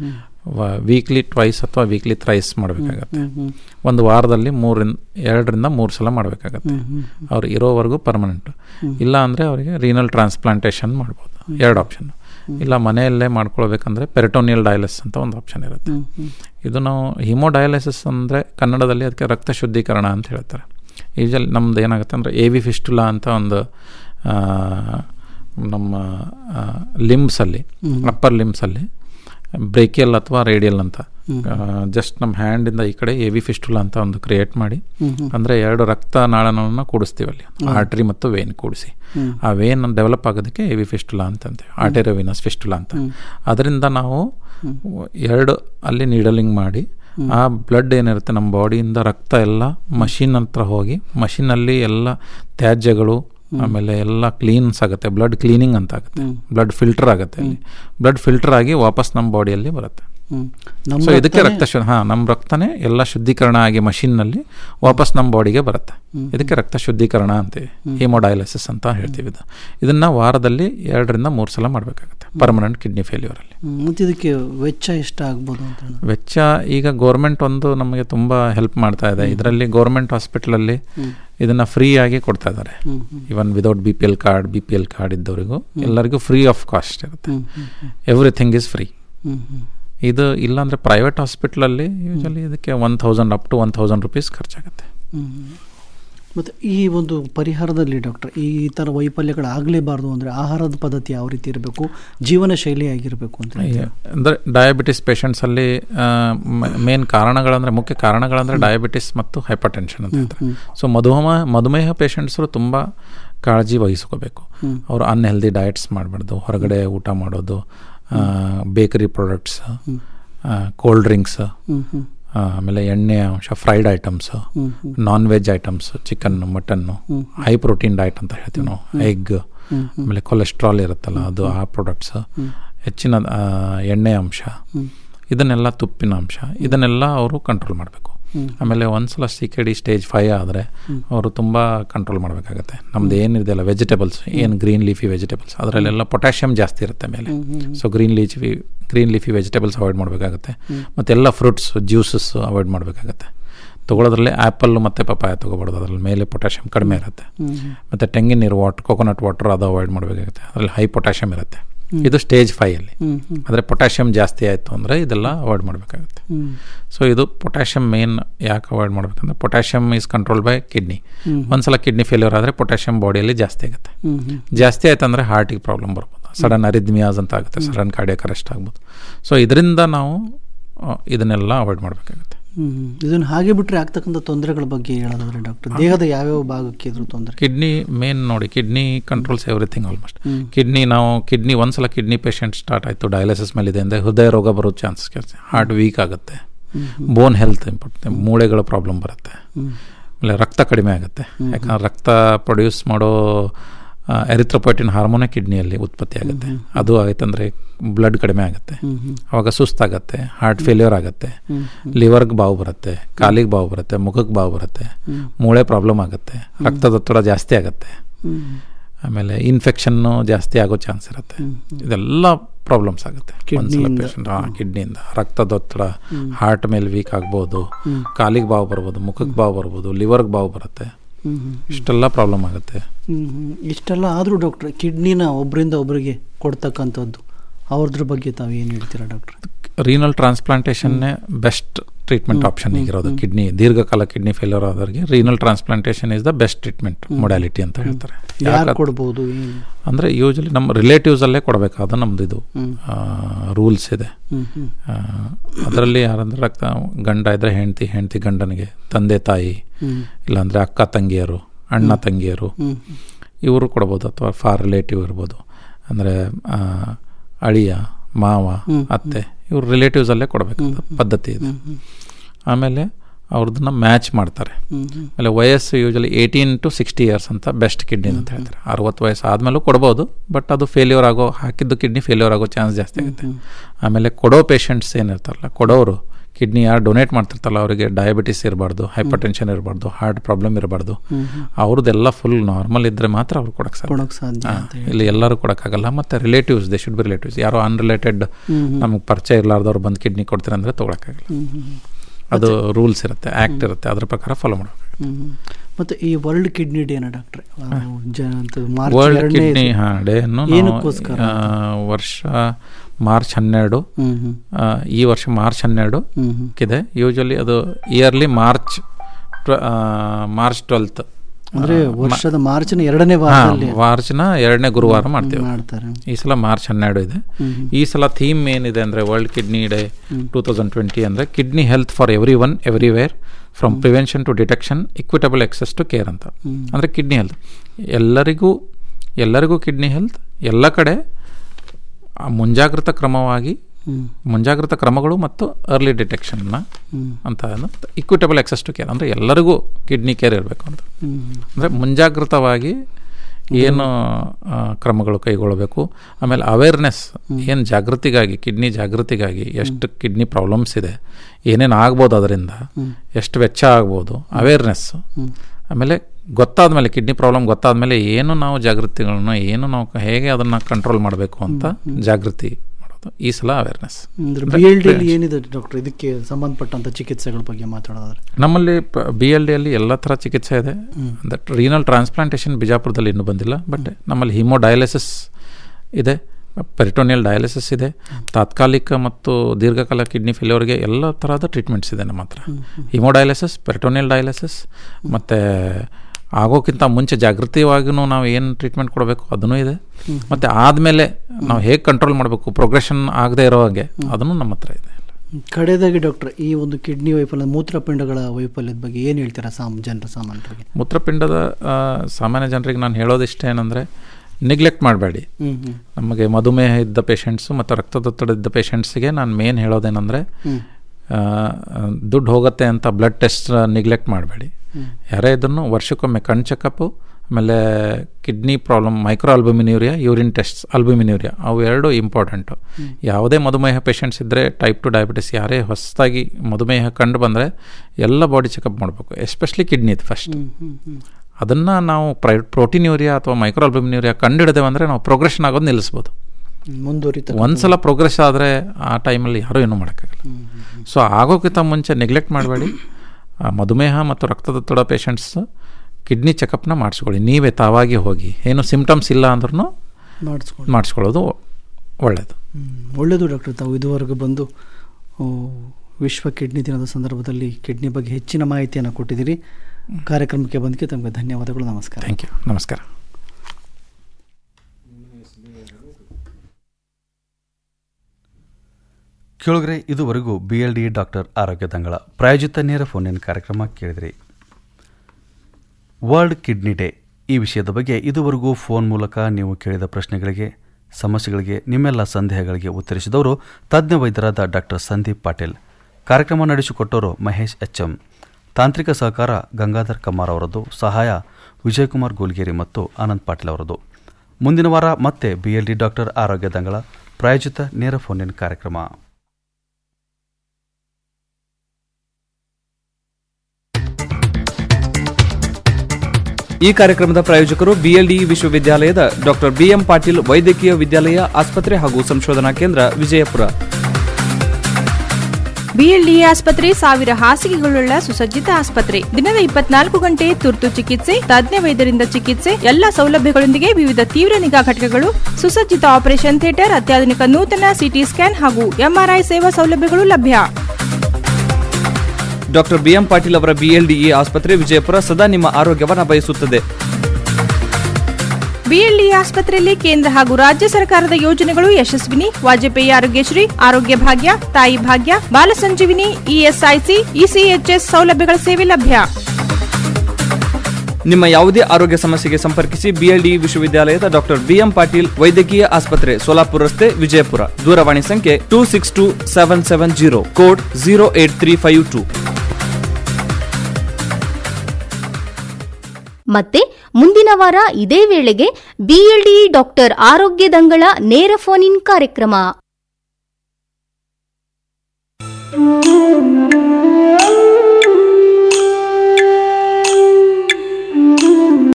ವೀಕ್ಲಿ ಟ್ವೈಸ್ ಅಥವಾ ವೀಕ್ಲಿ ಥ್ರೈಸ್ ಮಾಡಬೇಕಾಗತ್ತೆ ಒಂದು ವಾರದಲ್ಲಿ ಮೂರಿಂದ ಎರಡರಿಂದ ಮೂರು ಸಲ ಮಾಡಬೇಕಾಗತ್ತೆ ಅವ್ರು ಇರೋವರೆಗೂ ಪರ್ಮನೆಂಟ್ ಇಲ್ಲ ಅಂದರೆ ಅವರಿಗೆ ರೀನಲ್ ಟ್ರಾನ್ಸ್ಪ್ಲಾಂಟೇಷನ್ ಮಾಡ್ಬೋದು ಎರಡು ಆಪ್ಷನ್ ಇಲ್ಲ ಮನೆಯಲ್ಲೇ ಮಾಡ್ಕೊಳ್ಬೇಕಂದ್ರೆ ಪೆರಿಟೋನಿಯಲ್ ಡಯಾಲಿಸಿಸ್ ಅಂತ ಒಂದು ಆಪ್ಷನ್ ಇರುತ್ತೆ ಇದು ನಾವು ಹಿಮೋಡಯಾಲಿಸಿಸ್ ಅಂದರೆ ಕನ್ನಡದಲ್ಲಿ ಅದಕ್ಕೆ ರಕ್ತ ಶುದ್ಧೀಕರಣ ಅಂತ ಹೇಳ್ತಾರೆ ಯೂಶಲ್ ನಮ್ದು ಏನಾಗುತ್ತೆ ಅಂದರೆ ಎ ವಿ ಫಿಸ್ಟುಲಾ ಅಂತ ಒಂದು ಆ, ನಮ್ಮ ಲಿಮ್ಸಲ್ಲಿ ಅಪ್ಪರ್ ಲಿಮ್ಸಲ್ಲಿ ಬ್ರೇಕಿಯಲ್ ಅಥವಾ ರೇಡಿಯಲ್ ಅಂತ ಜಸ್ಟ್ ನಮ್ಮ ಹ್ಯಾಂಡಿಂದ ಈ ಕಡೆ ಎ ವಿ ಫಿಸ್ಟುಲಾ ಅಂತ ಒಂದು ಕ್ರಿಯೇಟ್ ಮಾಡಿ ಅಂದರೆ ಎರಡು ರಕ್ತ ನಾಳನವನ್ನು ಕೂಡಿಸ್ತೀವಿ ಅಲ್ಲಿ ಆರ್ಟ್ರಿ ಮತ್ತು ವೇನ್ ಕೂಡಿಸಿ ಆ ವೇನ್ ಡೆವಲಪ್ ಆಗೋದಕ್ಕೆ ಎ ವಿ ಫಿಸ್ಟುಲಾ ಅಂತ ಅಂತೀವಿ ಆರ್ಟೆರೋವಿನಸ್ ಫಿಸ್ಟುಲಾ ಅಂತ ಅದರಿಂದ ನಾವು ಎರಡು ಅಲ್ಲಿ ನೀಡಲಿಂಗ್ ಮಾಡಿ ಆ ಬ್ಲಡ್ ಏನಿರುತ್ತೆ ನಮ್ಮ ಬಾಡಿಯಿಂದ ರಕ್ತ ಎಲ್ಲ ಮಷಿನ್ ಹತ್ರ ಹೋಗಿ ಮಷಿನಲ್ಲಿ ಎಲ್ಲ ತ್ಯಾಜ್ಯಗಳು ಆಮೇಲೆ ಎಲ್ಲ ಕ್ಲೀನ್ಸ್ ಆಗುತ್ತೆ ಬ್ಲಡ್ ಕ್ಲೀನಿಂಗ್ ಅಂತ ಆಗುತ್ತೆ ಬ್ಲಡ್ ಫಿಲ್ಟರ್ ಆಗುತ್ತೆ ಅಲ್ಲಿ ಬ್ಲಡ್ ಫಿಲ್ಟರ್ ಆಗಿ ವಾಪಸ್ ನಮ್ಮ ಬಾಡಿಯಲ್ಲಿ ಬರುತ್ತೆ ನಮ್ಮ ಸೊ ಇದಕ್ಕೆ ರಕ್ತ ಶು ಹಾಂ ನಮ್ಮ ರಕ್ತನೇ ಎಲ್ಲ ಶುದ್ಧೀಕರಣ ಆಗಿ ಮಷಿನ್ನಲ್ಲಿ ವಾಪಸ್ ನಮ್ಮ ಬಾಡಿಗೆ ಬರುತ್ತೆ ಇದಕ್ಕೆ ರಕ್ತ ಶುದ್ಧೀಕರಣ ಅಂತೀವಿ ಹಿಮೋಡಯಾಲಿಸಿಸ್ ಅಂತ ಹೇಳ್ತೀವಿ ಇದು ಇದನ್ನ ವಾರದಲ್ಲಿ ಎರಡರಿಂದ ಮೂರು ಸಲ ಮಾಡಬೇಕಾಗುತ್ತೆ ಪರ್ಮನೆಂಟ್ ಕಿಡ್ನಿ ಫೇಲ್ಯೂರಲ್ಲಿ ಹ್ಮ್. ಮತ್ತೆ ಇದಕ್ಕೆ ವೆಚ್ಚ ಎಷ್ಟಾಗ್ಬೋದು ಅಂತ ಹೇಳಿ? ವೆಚ್ಚ ಈಗ ಗೌರ್ಮೆಂಟ್ ಒಂದು ನಮಗೆ ತುಂಬ ಹೆಲ್ಪ್ ಮಾಡ್ತಾ ಇದೆ ಇದರಲ್ಲಿ ಗೌರ್ಮೆಂಟ್ ಹಾಸ್ಪಿಟಲಲ್ಲಿ ಇದನ್ನ ಫ್ರೀ ಆಗಿ ಕೊಡ್ತಾ ಇದ್ದಾರೆ even without B P L card B P L card ಇದ್ದವರಿಗೂ ಎಲ್ಲರಿಗೂ ಫ್ರೀ ಆಫ್ ಕಾಸ್ಟ್ ಇರುತ್ತೆ everything is free hmm hmm ಇದು ಇಲ್ಲಾಂದರೆ ಪ್ರೈವೇಟ್ ಹಾಸ್ಪಿಟ್ಲಲ್ಲಿ ಯೂಶಲಿ ಇದಕ್ಕೆ one thousand up to one thousand rupees ಖರ್ಚಾಗುತ್ತೆ ಮತ್ತು ಈ ಒಂದು ಪರಿಹಾರದಲ್ಲಿ ಡಾಕ್ಟರ್ ಈ ಥರ ವೈಫಲ್ಯಗಳಾಗಲೇಬಾರ್ದು ಅಂದರೆ ಆಹಾರದ ಪದ್ಧತಿ ಯಾವ ರೀತಿ ಇರಬೇಕು ಜೀವನ ಶೈಲಿ ಆಗಿರಬೇಕು ಅಂತ ಹೇಳ್ತೀರಾ? ಅಂದರೆ ಡಯಾಬಿಟಿಸ್ ಪೇಷಂಟ್ಸಲ್ಲಿ ಮೇನ್ ಕಾರಣಗಳಂದರೆ ಮುಖ್ಯ ಕಾರಣಗಳಂದರೆ ಡಯಾಬಿಟಿಸ್ ಮತ್ತು ಹೈಪರ್ ಟೆನ್ಷನ್ ಅಂತ ಹೇಳ್ತಾರೆ ಸೊ ಮಧುಮೇಹ ಮಧುಮೇಹ ಪೇಷಂಟ್ಸರು ತುಂಬ ಕಾಳಜಿ ವಹಿಸ್ಕೋಬೇಕು ಅವರು ಅನ್ಹೆಲ್ದಿ ಡಯಟ್ಸ್ ಮಾಡಬಾರ್ದು ಹೊರಗಡೆ ಊಟ ಮಾಡೋದು ಬೇಕರಿ ಪ್ರಾಡಕ್ಟ್ಸ್ ಕೋಲ್ಡ್ ಡ್ರಿಂಕ್ಸ್ ಆಮೇಲೆ ಎಣ್ಣೆ ಅಂಶ fried items non veg items chicken mutton high protein diet ಅಂತ ಹೇಳ್ತೀವಿ ನಾವು ಎಗ್ ಆಮೇಲೆ ಕೊಲೆಸ್ಟ್ರಾಲ್ ಇರುತ್ತಲ್ಲ ಅದು ಆ ಪ್ರಾಡಕ್ಟ್ಸ್ ಹೆಚ್ಚಿನ ಆ, ಎಣ್ಣೆ ಅಂಶ ಇದನ್ನೆಲ್ಲ ತುಪ್ಪಿನ ಅಂಶ ಇದನ್ನೆಲ್ಲ ಅವರು ಕಂಟ್ರೋಲ್ ಮಾಡಬೇಕು ಆಮೇಲೆ ಒಂದ್ಸಲ C K D stage five ಆದರೆ ಅವರು ತುಂಬ ಕಂಟ್ರೋಲ್ ಮಾಡಬೇಕಾಗತ್ತೆ ನಮ್ದು ಏನಿದೆಯಲ್ಲ ವೆಜಿಟೇಬಲ್ಸ್ ಏನು ಗ್ರೀನ್ ಲೀಫಿ ವೆಜಿಟೇಬಲ್ಸ್ ಅದರಲ್ಲೆಲ್ಲ ಪೊಟ್ಯಾಷಿಯಮ್ ಜಾಸ್ತಿ ಇರುತ್ತೆ ಮೇಲೆ so green leafy green leafy vegetables avoid ಮಾಡಬೇಕಾಗತ್ತೆ ಮತ್ತೆಲ್ಲ ಫ್ರೂಟ್ಸ್ ಜ್ಯೂಸಸ್ ಅವಾಯ್ಡ್ ಮಾಡಬೇಕಾಗತ್ತೆ ತೊಗೊಳೋದ್ರಲ್ಲಿ ಆ್ಯಪಲ್ ಮತ್ತು ಪಪಾಯ ತೊಗೋಬಾರ್ದು ಅದರಲ್ಲಿ ಮೇಲೆ ಪೊಟ್ಯಾಷಿಯಮ್ ಕಡಿಮೆ ಇರುತ್ತೆ ಮತ್ತು ತೆಂಗಿನ ನೀರು ವಾಟರ್ ಕೋಕೋನಟ್ ವಾಟರ್ ಅದು ಅವಾಯ್ಡ್ ಮಾಡಬೇಕಾಗುತ್ತೆ ಅದರಲ್ಲಿ ಹೈ ಪೊಟ್ಯಾಷಿಯಮ್ ಇರುತ್ತೆ ಇದು ಸ್ಟೇಜ್ ಫೈಯಲ್ಲಿ ಆದರೆ ಪೊಟ್ಯಾಷಿಯಮ್ ಜಾಸ್ತಿ ಆಯಿತು ಅಂದರೆ ಇದೆಲ್ಲ ಅವಾಯ್ಡ್ ಮಾಡಬೇಕಾಗುತ್ತೆ ಸೊ ಇದು ಪೊಟ್ಯಾಷಿಯಮ್ ಮೇನ್ ಯಾಕೆ ಅವಾಯ್ಡ್ ಮಾಡಬೇಕಂದ್ರೆ potassium is control by kidney ಒಂದ್ಸಲ ಕಿಡ್ನಿ ಫೇಲ್ಯೂರ್ ಆದರೆ ಪೊಟ್ಯಾಷಿಯಮ್ ಬಾಡಿಯಲ್ಲಿ ಜಾಸ್ತಿ ಆಗುತ್ತೆ ಜಾಸ್ತಿ ಆಯ್ತು ಅಂದರೆ ಹಾರ್ಟಿಗೆ ಪ್ರಾಬ್ಲಮ್ ಬರ್ಬೋದು ಸಡನ್ ಅರಿದ್ಮಿಯಾಸ್ ಅಂತ ಆಗುತ್ತೆ ಸಡನ್ ಕಾರ್ಡಿಯಕ್ ಅರೆಸ್ಟ್ ಆಗ್ಬೋದು ಸೊ ಇದರಿಂದ ನಾವು ಆ, ಇದನ್ನೆಲ್ಲ ಅವಾಯ್ಡ್ ಮಾಡಬೇಕಾಗುತ್ತೆ ಹ್ಮ್ ಹ್ಮ್. ಇದನ್ನ ಹಾಗೆ ಬಿಟ್ರೆ ಆಗ್ತಕ್ಕಂಥ ತೊಂದರೆಗಳ ಬಗ್ಗೆ ಹೇಳೋದಾದ್ರೆ ಡಾಕ್ಟರ್ ದೇಹದ ಯಾವ್ಯಾವ ಭಾಗಕ್ಕೆ ಇದ್ರ ತೊಂದರೆ ಕಿಡ್ನಿ ಮೇನ್ ನೋಡಿ kidney controls everything almost kidney ನಾವು ಕಿಡ್ನಿ ಒಂದ್ಸಲ ಕಿಡ್ನಿ ಪೇಷಂಟ್ ಸ್ಟಾರ್ಟ್ ಆಯಿತು ಡಯಾಲಿಸಿಸ್ ಮೇಲಿದೆ ಅಂದರೆ ಹೃದಯ ರೋಗ ಬರೋ ಚಾನ್ಸಸ್ ಹಾರ್ಟ್ ವೀಕ್ ಆಗುತ್ತೆ ಬೋನ್ ಹೆಲ್ತ್ ಇಂಪಾರ್ಟೆಂಟ್ ಮೂಳೆಗಳ ಪ್ರಾಬ್ಲಮ್ ಬರುತ್ತೆ ಆಮೇಲೆ ರಕ್ತ ಕಡಿಮೆ ಆಗುತ್ತೆ ಯಾಕಂದ್ರೆ ರಕ್ತ ಪ್ರೊಡ್ಯೂಸ್ ಮಾಡೋ ಎರಿಥ್ರೋಪೈಟಿನ್ ಹಾರ್ಮೋನೇ ಕಿಡ್ನಿಯಲ್ಲಿ ಉತ್ಪತ್ತಿ ಆಗುತ್ತೆ ಅದು ಆಯ್ತಂದ್ರೆ ಬ್ಲಡ್ ಕಡಿಮೆ ಆಗುತ್ತೆ ಅವಾಗ ಸುಸ್ತಾಗತ್ತೆ ಹಾರ್ಟ್ ಫೇಲ್ಯೂರ್ ಆಗುತ್ತೆ ಲಿವರ್ಗೆ ಬಾವು ಬರುತ್ತೆ ಕಾಲಿಗೆ ಬಾವು ಬರುತ್ತೆ ಮುಖಕ್ಕೆ ಬಾವು ಬರುತ್ತೆ ಮೂಳೆ ಪ್ರಾಬ್ಲಮ್ ಆಗುತ್ತೆ ರಕ್ತದೊತ್ತಡ ಜಾಸ್ತಿ ಆಗುತ್ತೆ ಆಮೇಲೆ ಇನ್ಫೆಕ್ಷನ್ನು ಜಾಸ್ತಿ ಆಗೋ ಚಾನ್ಸ್ ಇರುತ್ತೆ ಇದೆಲ್ಲ ಪ್ರಾಬ್ಲಮ್ಸ್ ಆಗುತ್ತೆ ಒಂದ್ಸಲ ಕಿಡ್ನಿಯಿಂದ. ಪೇಷಂಟ್ ಕಿಡ್ನಿಯಿಂದ ರಕ್ತದೊತ್ತಡ ಹಾರ್ಟ್ ಮೇಲೆ ವೀಕ್ ಆಗ್ಬೋದು ಕಾಲಿಗೆ ಬಾವು ಬರ್ಬೋದು ಮುಖಕ್ಕೆ ಬಾವು ಬರ್ಬೋದು ಲಿವರ್ಗೆ ಬಾವು ಬರುತ್ತೆ ಇಷ್ಟೆಲ್ಲ ಪ್ರಾಬ್ಲಮ್ ಆಗುತ್ತೆ ಹ್ಮ್ ಹ್ಮ್. ಇಷ್ಟೆಲ್ಲ ಆದರೂ ಡಾಕ್ಟರ್ ಕಿಡ್ನಿನ ಒಬ್ಬರಿಂದ ಒಬ್ಬರಿಗೆ ಕೊಡ್ತಕ್ಕಂಥದ್ದು ಅವ್ರದ್ರ ಬಗ್ಗೆ ತಾವು ಏನು ಹೇಳ್ತೀರಾ ಡಾಕ್ಟರ್ ರೀನಲ್ ಟ್ರಾನ್ಸ್ಪ್ಲಾಂಟೇಷನ್ನೇ ಬೆಸ್ಟ್ ಟ್ರೀಟ್ಮೆಂಟ್ ಆಪ್ಷನ್ ಈಗಿರೋದು ಕಿಡ್ನಿ ದೀರ್ಘಕಾಲ ಕಿಡ್ನಿ ಫೇಲ್ಯೂರ್ ಆದವರಿಗೆ renal transplantation is the best treatment modality ಅಂತ ಹೇಳ್ತಾರೆ ಯಾರು ಯಾಕಂದ್ರೆ- ಕೊಡ್ಬೋದು ಏನು ಅಂದರೆ ಯೂಶಲಿ ನಮ್ಮ ರಿಲೇಟಿವ್ಸಲ್ಲೇ ಕೊಡಬೇಕಾದ ನಮ್ದು ಇದು ರೂಲ್ಸ್ ಇದೆ ಹ್ಮ್ ಹ್ಮ್ ಅದರಲ್ಲಿ ಯಾರಂದ್ರೆ ರಕ್ತ ಗಂಡ ಇದ್ರೆ ಹೆಂಡತಿ ಹೆಂಡತಿ ಗಂಡನಿಗೆ ತಂದೆ ತಾಯಿ ಹ್ಮ್ ಇಲ್ಲಾಂದರೆ ಅಕ್ಕ ತಂಗಿಯರು ಅಣ್ಣ ತಂಗಿಯರು ಹ್ಮ್ ಇವರು ಕೊಡ್ಬೋದು ಅಥವಾ ಫಾರ್ ರಿಲೇಟಿವ್ ಇರ್ಬೋದು ಅಂದರೆ ಅಳಿಯ ಮಾವ ಅತ್ತೆ ಇವ್ರು ರಿಲೇಟಿವ್ಸಲ್ಲೇ ಕೊಡಬೇಕಾದ ಪದ್ಧತಿ ಇದೆ ಆಮೇಲೆ ಅವ್ರದನ್ನ ಮ್ಯಾಚ್ ಮಾಡ್ತಾರೆ ಆಮೇಲೆ ವಯಸ್ಸು usually eighteen to sixty years ಅಂತ ಬೆಸ್ಟ್ ಕಿಡ್ನಿ ಅಂತ ಹೇಳ್ತಾರೆ ಅರವತ್ತು ವಯಸ್ಸು ಆದಮೇಲೂ ಕೊಡ್ಬೋದು ಬಟ್ ಅದು ಫೇಲ್ಯೂರ್ ಆಗೋ ಹಾಕಿದ್ದು ಕಿಡ್ನಿ ಫೇಲ್ಯೂರ್ ಆಗೋ ಚಾನ್ಸ್ ಜಾಸ್ತಿ ಆಗುತ್ತೆ ಆಮೇಲೆ ಕೊಡೋ ಪೇಷಂಟ್ಸ್ ಏನಿರ್ತಾರಲ್ಲ ಕೊಡೋರು ಕಿಡ್ನಿ ಯಾರು ಡೊನೇಟ್ ಮಾಡ್ತಿರ್ತಾರಲ್ಲ ಅವರಿಗೆ ಡಯಾಬಿಟಿಸ್ ಇರಬಾರ್ದು ಹೈಪರ್ ಟೆನ್ಷನ್ ಇರಬಾರ್ದು ಹಾರ್ಟ್ ಪ್ರಾಬ್ಲಮ್ ಇರಬಾರ್ದು ಅವ್ರದ್ದೆಲ್ಲ ಫುಲ್ ನಾರ್ಮಲ್ ಇದ್ರೆ ಮಾತ್ರ ಅವ್ರು ಕೊಡಕ್ಕೆ ಸಾಧ್ಯ ಕೊಡೋಕೆ ಸಾಧ್ಯ ಹಾ, ಅಂತ ಹೇಳಿ. ಇಲ್ಲಿ ಎಲ್ಲರೂ ಕೊಡೋಕ್ಕಾಗಲ್ಲ ಮತ್ತು relatives they should be relatives ಯಾರೋ ಅನ್ರಿಲೇಟೆಡ್ ನಮಗೆ ಪರಿಚಯ ಇರಲಾರ್ದವ್ರು ಬಂದು ಕಿಡ್ನಿ ಕೊಡ್ತಾರೆ ಅಂದರೆ ತೊಗೊಳಕ್ಕಾಗಲ್ಲ ಅದು ರೂಲ್ಸ್ ಇರುತ್ತೆ ಆ್ಯಕ್ಟ್ ಇರುತ್ತೆ ಅದ್ರ ಪ್ರಕಾರ ಫಾಲೋ ಮಾಡಬೇಕು ಹ್ಮ್. ಮತ್ತೆ ಈ ವರ್ಲ್ಡ್ ಕಿಡ್ನಿ ಡೇನ ಡಾಕ್ಟ್ರೆ ಮಾರ್ಚ್ ವರ್ಲ್ಡ್ ಎರಡನೇ ಕಿಡ್ನಿ ಹಾ ಡೇಯನ್ನು ಏನಕ್ಕೋಸ್ಕರ ವರ್ಷ ಮಾರ್ಚ್ ಹನ್ನೆರಡು ಹ್ಮ್ ಹ್ಮ್ ಆ, ಈ ವರ್ಷ ಮಾರ್ಚ್ ಹನ್ನೆರಡು ಹ್ಮ್ ಹ್ಮ್. ಇದೆ ಯೂಶಲಿ ಅದು ಇಯರ್ಲಿ ಮಾರ್ಚ್ ಟ್ವ- ಆ, ಮಾರ್ಚ್ ಟ್ವೆಲ್ತ್ ಅಂದ್ರೆ ವರ್ಷದ ಮಾರ್ಚ್ನ ಎರಡನೇ ವಾರದಲ್ಲಿ ಮಾರ್ಚ್ನ ಎರಡನೇ ಗುರುವಾರ ಮಾಡ್ತೀವಿ ಮಾಡ್ತಾರೆ ಈ ಸಲ ಮಾರ್ಚ್ ಹನ್ನೆರಡು ಇದೆ ಈ ಸಲ ಥೀಮ್ ಏನಿದೆ ಅಂದರೆ world kidney day two thousand twenty ಅಂದರೆ kidney health for everyone everywhere from prevention to detection equitable access to care ಅಂತ ಅಂದರೆ ಕಿಡ್ನಿ ಹೆಲ್ತ್ ಎಲ್ಲರಿಗೂ ಎಲ್ಲರಿಗೂ ಕಿಡ್ನಿ ಹೆಲ್ತ್ ಎಲ್ಲ ಕಡೆ ಆ ಮುಂಜಾಗ್ರತಾ ಕ್ರಮವಾಗಿ ಹ್ಮ್. ಮುಂಜಾಗ್ರತಾ ಕ್ರಮಗಳು ಮತ್ತು ಅರ್ಲಿ ಡಿಟೆಕ್ಷನ್ನ ಹ್ಮ್. ಅಂತ ಇಕ್ವಿಟಬಲ್ ಎಕ್ಸೆಸ್ ಟು ಕೇರ್ ಅಂದರೆ ಎಲ್ಲರಿಗೂ ಕಿಡ್ನಿ ಕೇರ್ ಇರಬೇಕು ಅಂತ ಹ್ಮ್. ಅಂದರೆ ಮುಂಜಾಗ್ರತವಾಗಿ ಏನು ಆ, ಕ್ರಮಗಳು ಕೈಗೊಳ್ಳಬೇಕು ಆಮೇಲೆ ಅವೇರ್ನೆಸ್ ಏನು ಜಾಗೃತಿಗಾಗಿ ಕಿಡ್ನಿ ಜಾಗೃತಿಗಾಗಿ ಎಷ್ಟು ಕಿಡ್ನಿ ಪ್ರಾಬ್ಲಮ್ಸ್ ಇದೆ ಏನೇನು ಆಗ್ಬೋದು ಅದರಿಂದ ಎಷ್ಟು ವೆಚ್ಚ ಆಗ್ಬೋದು ಅವೇರ್ನೆಸ್ ಆಮೇಲೆ ಗೊತ್ತಾದ ಮೇಲೆ ಕಿಡ್ನಿ ಪ್ರಾಬ್ಲಮ್ ಗೊತ್ತಾದ ಮೇಲೆ ಏನು ನಾವು ಜಾಗೃತಿಗಳನ್ನ ಏನು ನಾವು ಹೇಗೆ ಅದನ್ನು ಕಂಟ್ರೋಲ್ ಮಾಡಬೇಕು ಅಂತ ಜಾಗೃತಿ ಮಾಡೋದು ಈ ಸಲ ಅವೇರ್ನೆಸ್ ಅಂದ್ರೆ ಬಿ ಎಲ್ ಡಿ ಏನಿದೆ ಡಾಕ್ಟರ್ ಇದಕ್ಕೆ ಸಂಬಂಧಪಟ್ಟಂತ ಚಿಕಿತ್ಸೆಗಳ ಬಗ್ಗೆ ಮಾತಾಡೋದಾದ್ರೆ ನಮ್ಮಲ್ಲಿ ಬಿ ಎಲ್ ಡಿಯಲ್ಲಿ ಎಲ್ಲ ಥರ ಚಿಕಿತ್ಸೆ ಇದೆ ದಟ್ ರೀನಲ್ ಟ್ರಾನ್ಸ್ಪ್ಲಾಂಟೇಷನ್ ಬಿಜಾಪುರದಲ್ಲಿ ಇನ್ನೂ ಬಂದಿಲ್ಲ ಬಟ್ ನಮ್ಮಲ್ಲಿ ಹಿಮೋ ಡಯಾಲಿಸಿಸ್ ಇದೆ ಪೆರಿಟೋನಿಯಲ್ ಡಯಾಲಿಸಿಸ್ ಇದೆ ತಾತ್ಕಾಲಿಕ ಮತ್ತು ದೀರ್ಘಕಾಲ ಕಿಡ್ನಿ ಫೇಲ್ಯೂರ್ಗೆ ಎಲ್ಲ ಥರದ ಟ್ರೀಟ್ಮೆಂಟ್ಸ್ ಇದೆ ನಮ್ಮ ಹತ್ರ ಹಿಮೋ ಡಯಾಲಿಸಿಸ್ ಪೆರಿಟೋನಿಯಲ್ ಡಯಾಲಿಸಿಸ್ ಮತ್ತು ಆಗೋಕ್ಕಿಂತ ಮುಂಚೆ ಜಾಗೃತಿವಾಗಿಯೂ ನಾವು ಏನು ಟ್ರೀಟ್ಮೆಂಟ್ ಕೊಡಬೇಕು ಅದೂ ಇದೆ ಮತ್ತು ಆದಮೇಲೆ ನಾವು ಹೇಗೆ ಕಂಟ್ರೋಲ್ ಮಾಡಬೇಕು ಪ್ರೋಗ್ರೆಷನ್ ಆಗದೆ ಇರೋ ಹಾಗೆ ಅದನ್ನು ನಮ್ಮ ಹತ್ರ ಇದೆ ಕಡೆದಾಗಿ ಡಾಕ್ಟರ್ ಈ ಒಂದು ಕಿಡ್ನಿ ವೈಫಲ್ಯ ಮೂತ್ರಪಿಂಡಗಳ ವೈಫಲ್ಯದ ಬಗ್ಗೆ ಏನು ಹೇಳ್ತೀರಾ ಸಾಮ್ ಜನರ ಸಾಮಾನ್ಯರಿಗೆ ಮೂತ್ರಪಿಂಡದ ಆ, ಸಾಮಾನ್ಯ ಜನರಿಗೆ ನಾನು ಹೇಳೋದಿಷ್ಟ ಏನಂದರೆ ನೆಗ್ಲೆಕ್ಟ್ ಮಾಡಬೇಡಿ ಹ್ಮ್ ಹ್ಮ್ ನಮಗೆ ಮಧುಮೇಹ ಇದ್ದ ಪೇಷಂಟ್ಸು ಮತ್ತು ರಕ್ತದೊತ್ತಡ ಇದ್ದ ಪೇಷಂಟ್ಸ್ಗೆ ನಾನು ಮೇನ್ ಹೇಳೋದೇನೆಂದರೆ ದುಡ್ಡು ಹೋಗುತ್ತೆ ಅಂತ ಬ್ಲಡ್ ಟೆಸ್ಟ್ ನೆಗ್ಲೆಕ್ಟ್ ಮಾಡಬೇಡಿ ಯಾರೇ ಇದನ್ನು ವರ್ಷಕ್ಕೊಮ್ಮೆ ಕಣ್ ಚೆಕಪ್ಪು ಆಮೇಲೆ kidney problem microalbuminuria urine test albuminuria ಅವು ಎರಡು ಇಂಪಾರ್ಟೆಂಟು ಯಾವುದೇ ಮಧುಮೇಹ ಪೇಷಂಟ್ಸ್ ಇದ್ದರೆ ಟೈಪ್ ಟು ಡಯಾಬಿಟಿಸ್ ಯಾರೇ ಹೊಸದಾಗಿ ಮಧುಮೇಹ ಕಂಡು ಬಂದರೆ ಎಲ್ಲ ಬಾಡಿ ಚೆಕಪ್ ಮಾಡಬೇಕು ಎಸ್ಪೆಷಲಿ ಕಿಡ್ನಿದು ಫಸ್ಟ್ ಅದನ್ನು ನಾವು ಪ್ರೈ ಪ್ರೋಟೀನ್ ಯೂರಿಯಾ ಅಥವಾ ಮೈಕ್ರೋ ಅಲ್ಬುಮಿನ್ಯೂರಿಯಾ ಕಂಡು ಅಂದರೆ ನಾವು ಪ್ರೋಗ್ರೆಷನ್ ಆಗೋದು ನಿಲ್ಲಿಸ್ಬೋದು ಮುಂದುವರಿತ ಒಂದ್ಸಲ ಪ್ರೋಗ್ರೆಸ್ ಆದರೆ ಆ ಟೈಮಲ್ಲಿ ಯಾರೂ ಏನೂ ಮಾಡೋಕ್ಕಾಗಲ್ಲ ಸೊ ಆಗೋಕ್ಕಿಂತ ಮುಂಚೆ ನೆಗ್ಲೆಕ್ಟ್ ಮಾಡಬೇಡಿ ಮಧುಮೇಹ ಮತ್ತು ರಕ್ತದೊತ್ತಡ ಪೇಷಂಟ್ಸ್ ಕಿಡ್ನಿ ಚೆಕಪ್ನ ಮಾಡಿಸ್ಕೊಳ್ಳಿ ನೀವೇ ತಾವಾಗಿ ಹೋಗಿ ಏನು ಸಿಮ್ಟಮ್ಸ್ ಇಲ್ಲ ಅಂದ್ರೂ ಮಾಡಿಸ್ಕೊಂಡು ಮಾಡಿಸ್ಕೊಳ್ಳೋದು ಒಳ್ಳೆಯದು ಒಳ್ಳೆಯದು ಡಾಕ್ಟರ್ ತಾವು ಇದುವರೆಗೂ ಬಂದು ಆ, ವಿಶ್ವ ಕಿಡ್ನಿ ದಿನದ ಸಂದರ್ಭದಲ್ಲಿ ಕಿಡ್ನಿ ಬಗ್ಗೆ ಹೆಚ್ಚಿನ ಮಾಹಿತಿಯನ್ನು ಕೊಟ್ಟಿದ್ದೀರಿ ಕಾರ್ಯಕ್ರಮಕ್ಕೆ ಬಂದಕ್ಕೆ ತಮಗೆ ಧನ್ಯವಾದಗಳು ನಮಸ್ಕಾರ ಥ್ಯಾಂಕ್ ಯು ನಮಸ್ಕಾರ ಕೇಳುಗರೆ ಇದುವರೆಗೂ ಬಿ ಎಲ್ ಡಿ ಡಾಕ್ಟರ್ ಆರೋಗ್ಯ ದಂಗಳ ಪ್ರಾಯೋಜಿತ ನೇರ ಫೋನಿನ ಕಾರ್ಯಕ್ರಮ ಕೇಳಿದ್ರಿ ವರ್ಲ್ಡ್ ಕಿಡ್ನಿ ಡೇ ಈ ವಿಷಯದ ಬಗ್ಗೆ ಇದುವರೆಗೂ ಫೋನ್ ಮೂಲಕ ನೀವು ಕೇಳಿದ ಪ್ರಶ್ನೆಗಳಿಗೆ ಸಮಸ್ಯೆಗಳಿಗೆ ನಿಮ್ಮೆಲ್ಲ ಸಂದೇಹಗಳಿಗೆ ಉತ್ತರಿಸಿದವರು ತಜ್ಞ ವೈದ್ಯರಾದ ಡಾಕ್ಟರ್ ಸಂದೀಪ್ ಪಾಟೀಲ್ ಕಾರ್ಯಕ್ರಮ ನಡೆಸಿಕೊಟ್ಟವರು ಮಹೇಶ್ ಎಚ್ ಎಂ ತಾಂತ್ರಿಕ ಸಹಕಾರ ಗಂಗಾಧರ್ ಕಮ್ಮಾರ್ ಅವರದ್ದು ಸಹಾಯ ವಿಜಯಕುಮಾರ್ ಗೋಲ್ಗೇರಿ ಮತ್ತು ಆನಂದ್ ಪಾಟೀಲ್ ಅವರದ್ದು ಮುಂದಿನ ವಾರ ಮತ್ತೆ ಬಿ ಎಲ್ ಡಿ ಡಾಕ್ಟರ್ ಆರೋಗ್ಯ ದಂಗಳ ಪ್ರಾಯೋಜಿತ ನೇರ ಫೋನಿನ ಕಾರ್ಯಕ್ರಮ ಈ ಕಾರ್ಯಕ್ರಮದ ಪ್ರಾಯೋಜಕರು ಬಿಎಲ್ಡಿ ವಿಶ್ವವಿದ್ಯಾಲಯದ ಡಾಕ್ಟರ್ ಬಿಎಂ ಪಾಟೀಲ್ ವೈದ್ಯಕೀಯ ವಿದ್ಯಾಲಯ ಆಸ್ಪತ್ರೆ ಹಾಗೂ ಸಂಶೋಧನಾ ಕೇಂದ್ರ ವಿಜಯಪುರ ಬಿಎಲ್ಡಿಎ ಆಸ್ಪತ್ರೆ ಸಾವಿರ ಹಾಸಿಗೆಗಳುಳ್ಳ ಸುಸಜ್ಜಿತ ಆಸ್ಪತ್ರೆ ದಿನದ ಇಪ್ಪತ್ನಾಲ್ಕು ಗಂಟೆ ತುರ್ತು ಚಿಕಿತ್ಸೆ ತಜ್ಞ ವೈದ್ಯರಿಂದ ಚಿಕಿತ್ಸೆ ಎಲ್ಲ ಸೌಲಭ್ಯಗಳೊಂದಿಗೆ ವಿವಿಧ ತೀವ್ರ ನಿಗಾ ಘಟಕಗಳು ಸುಸಜ್ಜಿತ ಆಪರೇಷನ್ ಥಿಯೇಟರ್ ಅತ್ಯಾಧುನಿಕ ನೂತನ ಸಿಟಿ ಸ್ಕ್ಯಾನ್ ಹಾಗೂ ಎಂಆರ್ಐ ಸೇವಾ ಸೌಲಭ್ಯಗಳು ಲಭ್ಯ ಡಾಕ್ಟರ್ ಬಿಎಂ ಪಾಟೀಲ್ ಅವರ ಬಿಎಲ್ಡಿಇ ಆಸ್ಪತ್ರೆ ವಿಜಯಪುರ ಸದಾ ನಿಮ್ಮ ಆರೋಗ್ಯವನ್ನ ಬಯಸುತ್ತದೆ ಬಿಎಲ್ಡಿಎ ಆಸ್ಪತ್ರೆಯಲ್ಲಿ ಕೇಂದ್ರ ಹಾಗೂ ರಾಜ್ಯ ಸರ್ಕಾರದ ಯೋಜನೆಗಳು ಯಶಸ್ವಿನಿ ವಾಜಪೇಯಿ ಆರೋಗ್ಯಶ್ರೀ ಆರೋಗ್ಯ ಭಾಗ್ಯ ತಾಯಿ ಭಾಗ್ಯ ಬಾಲ ಸಂಜೀವಿನಿ ಇಎಸ್ಐಸಿ ಇಸಿಎಚ್ಎಸ್ ಸೌಲಭ್ಯಗಳ ಸೇವೆ ಲಭ್ಯ ನಿಮ್ಮ ಯಾವುದೇ ಆರೋಗ್ಯ ಸಮಸ್ಯೆಗೆ ಸಂಪರ್ಕಿಸಿ ಬಿಎಲ್ಡಿ ವಿಶ್ವವಿದ್ಯಾಲಯದ ಡಾಕ್ಟರ್ ಬಿಎಂ ಪಾಟೀಲ್ ವೈದ್ಯಕೀಯ ಆಸ್ಪತ್ರೆ ಸೋಲಾಪುರ ರಸ್ತೆ ವಿಜಯಪುರ ದೂರವಾಣಿ ಸಂಖ್ಯೆ two six two seven seven zero code zero eight three five two ಮತ್ತೆ ಮುಂದಿನ ವಾರ ಇದೇ ವೇಳೆಗೆ ಬಿಎಲ್ಡಿ ಡಾಕ್ಟರ್ ಆರೋಗ್ಯದಂಗಳ ನೇರ ಫೋನ್ ಇನ್ ಕಾರ್ಯಕ್ರಮ Thank you.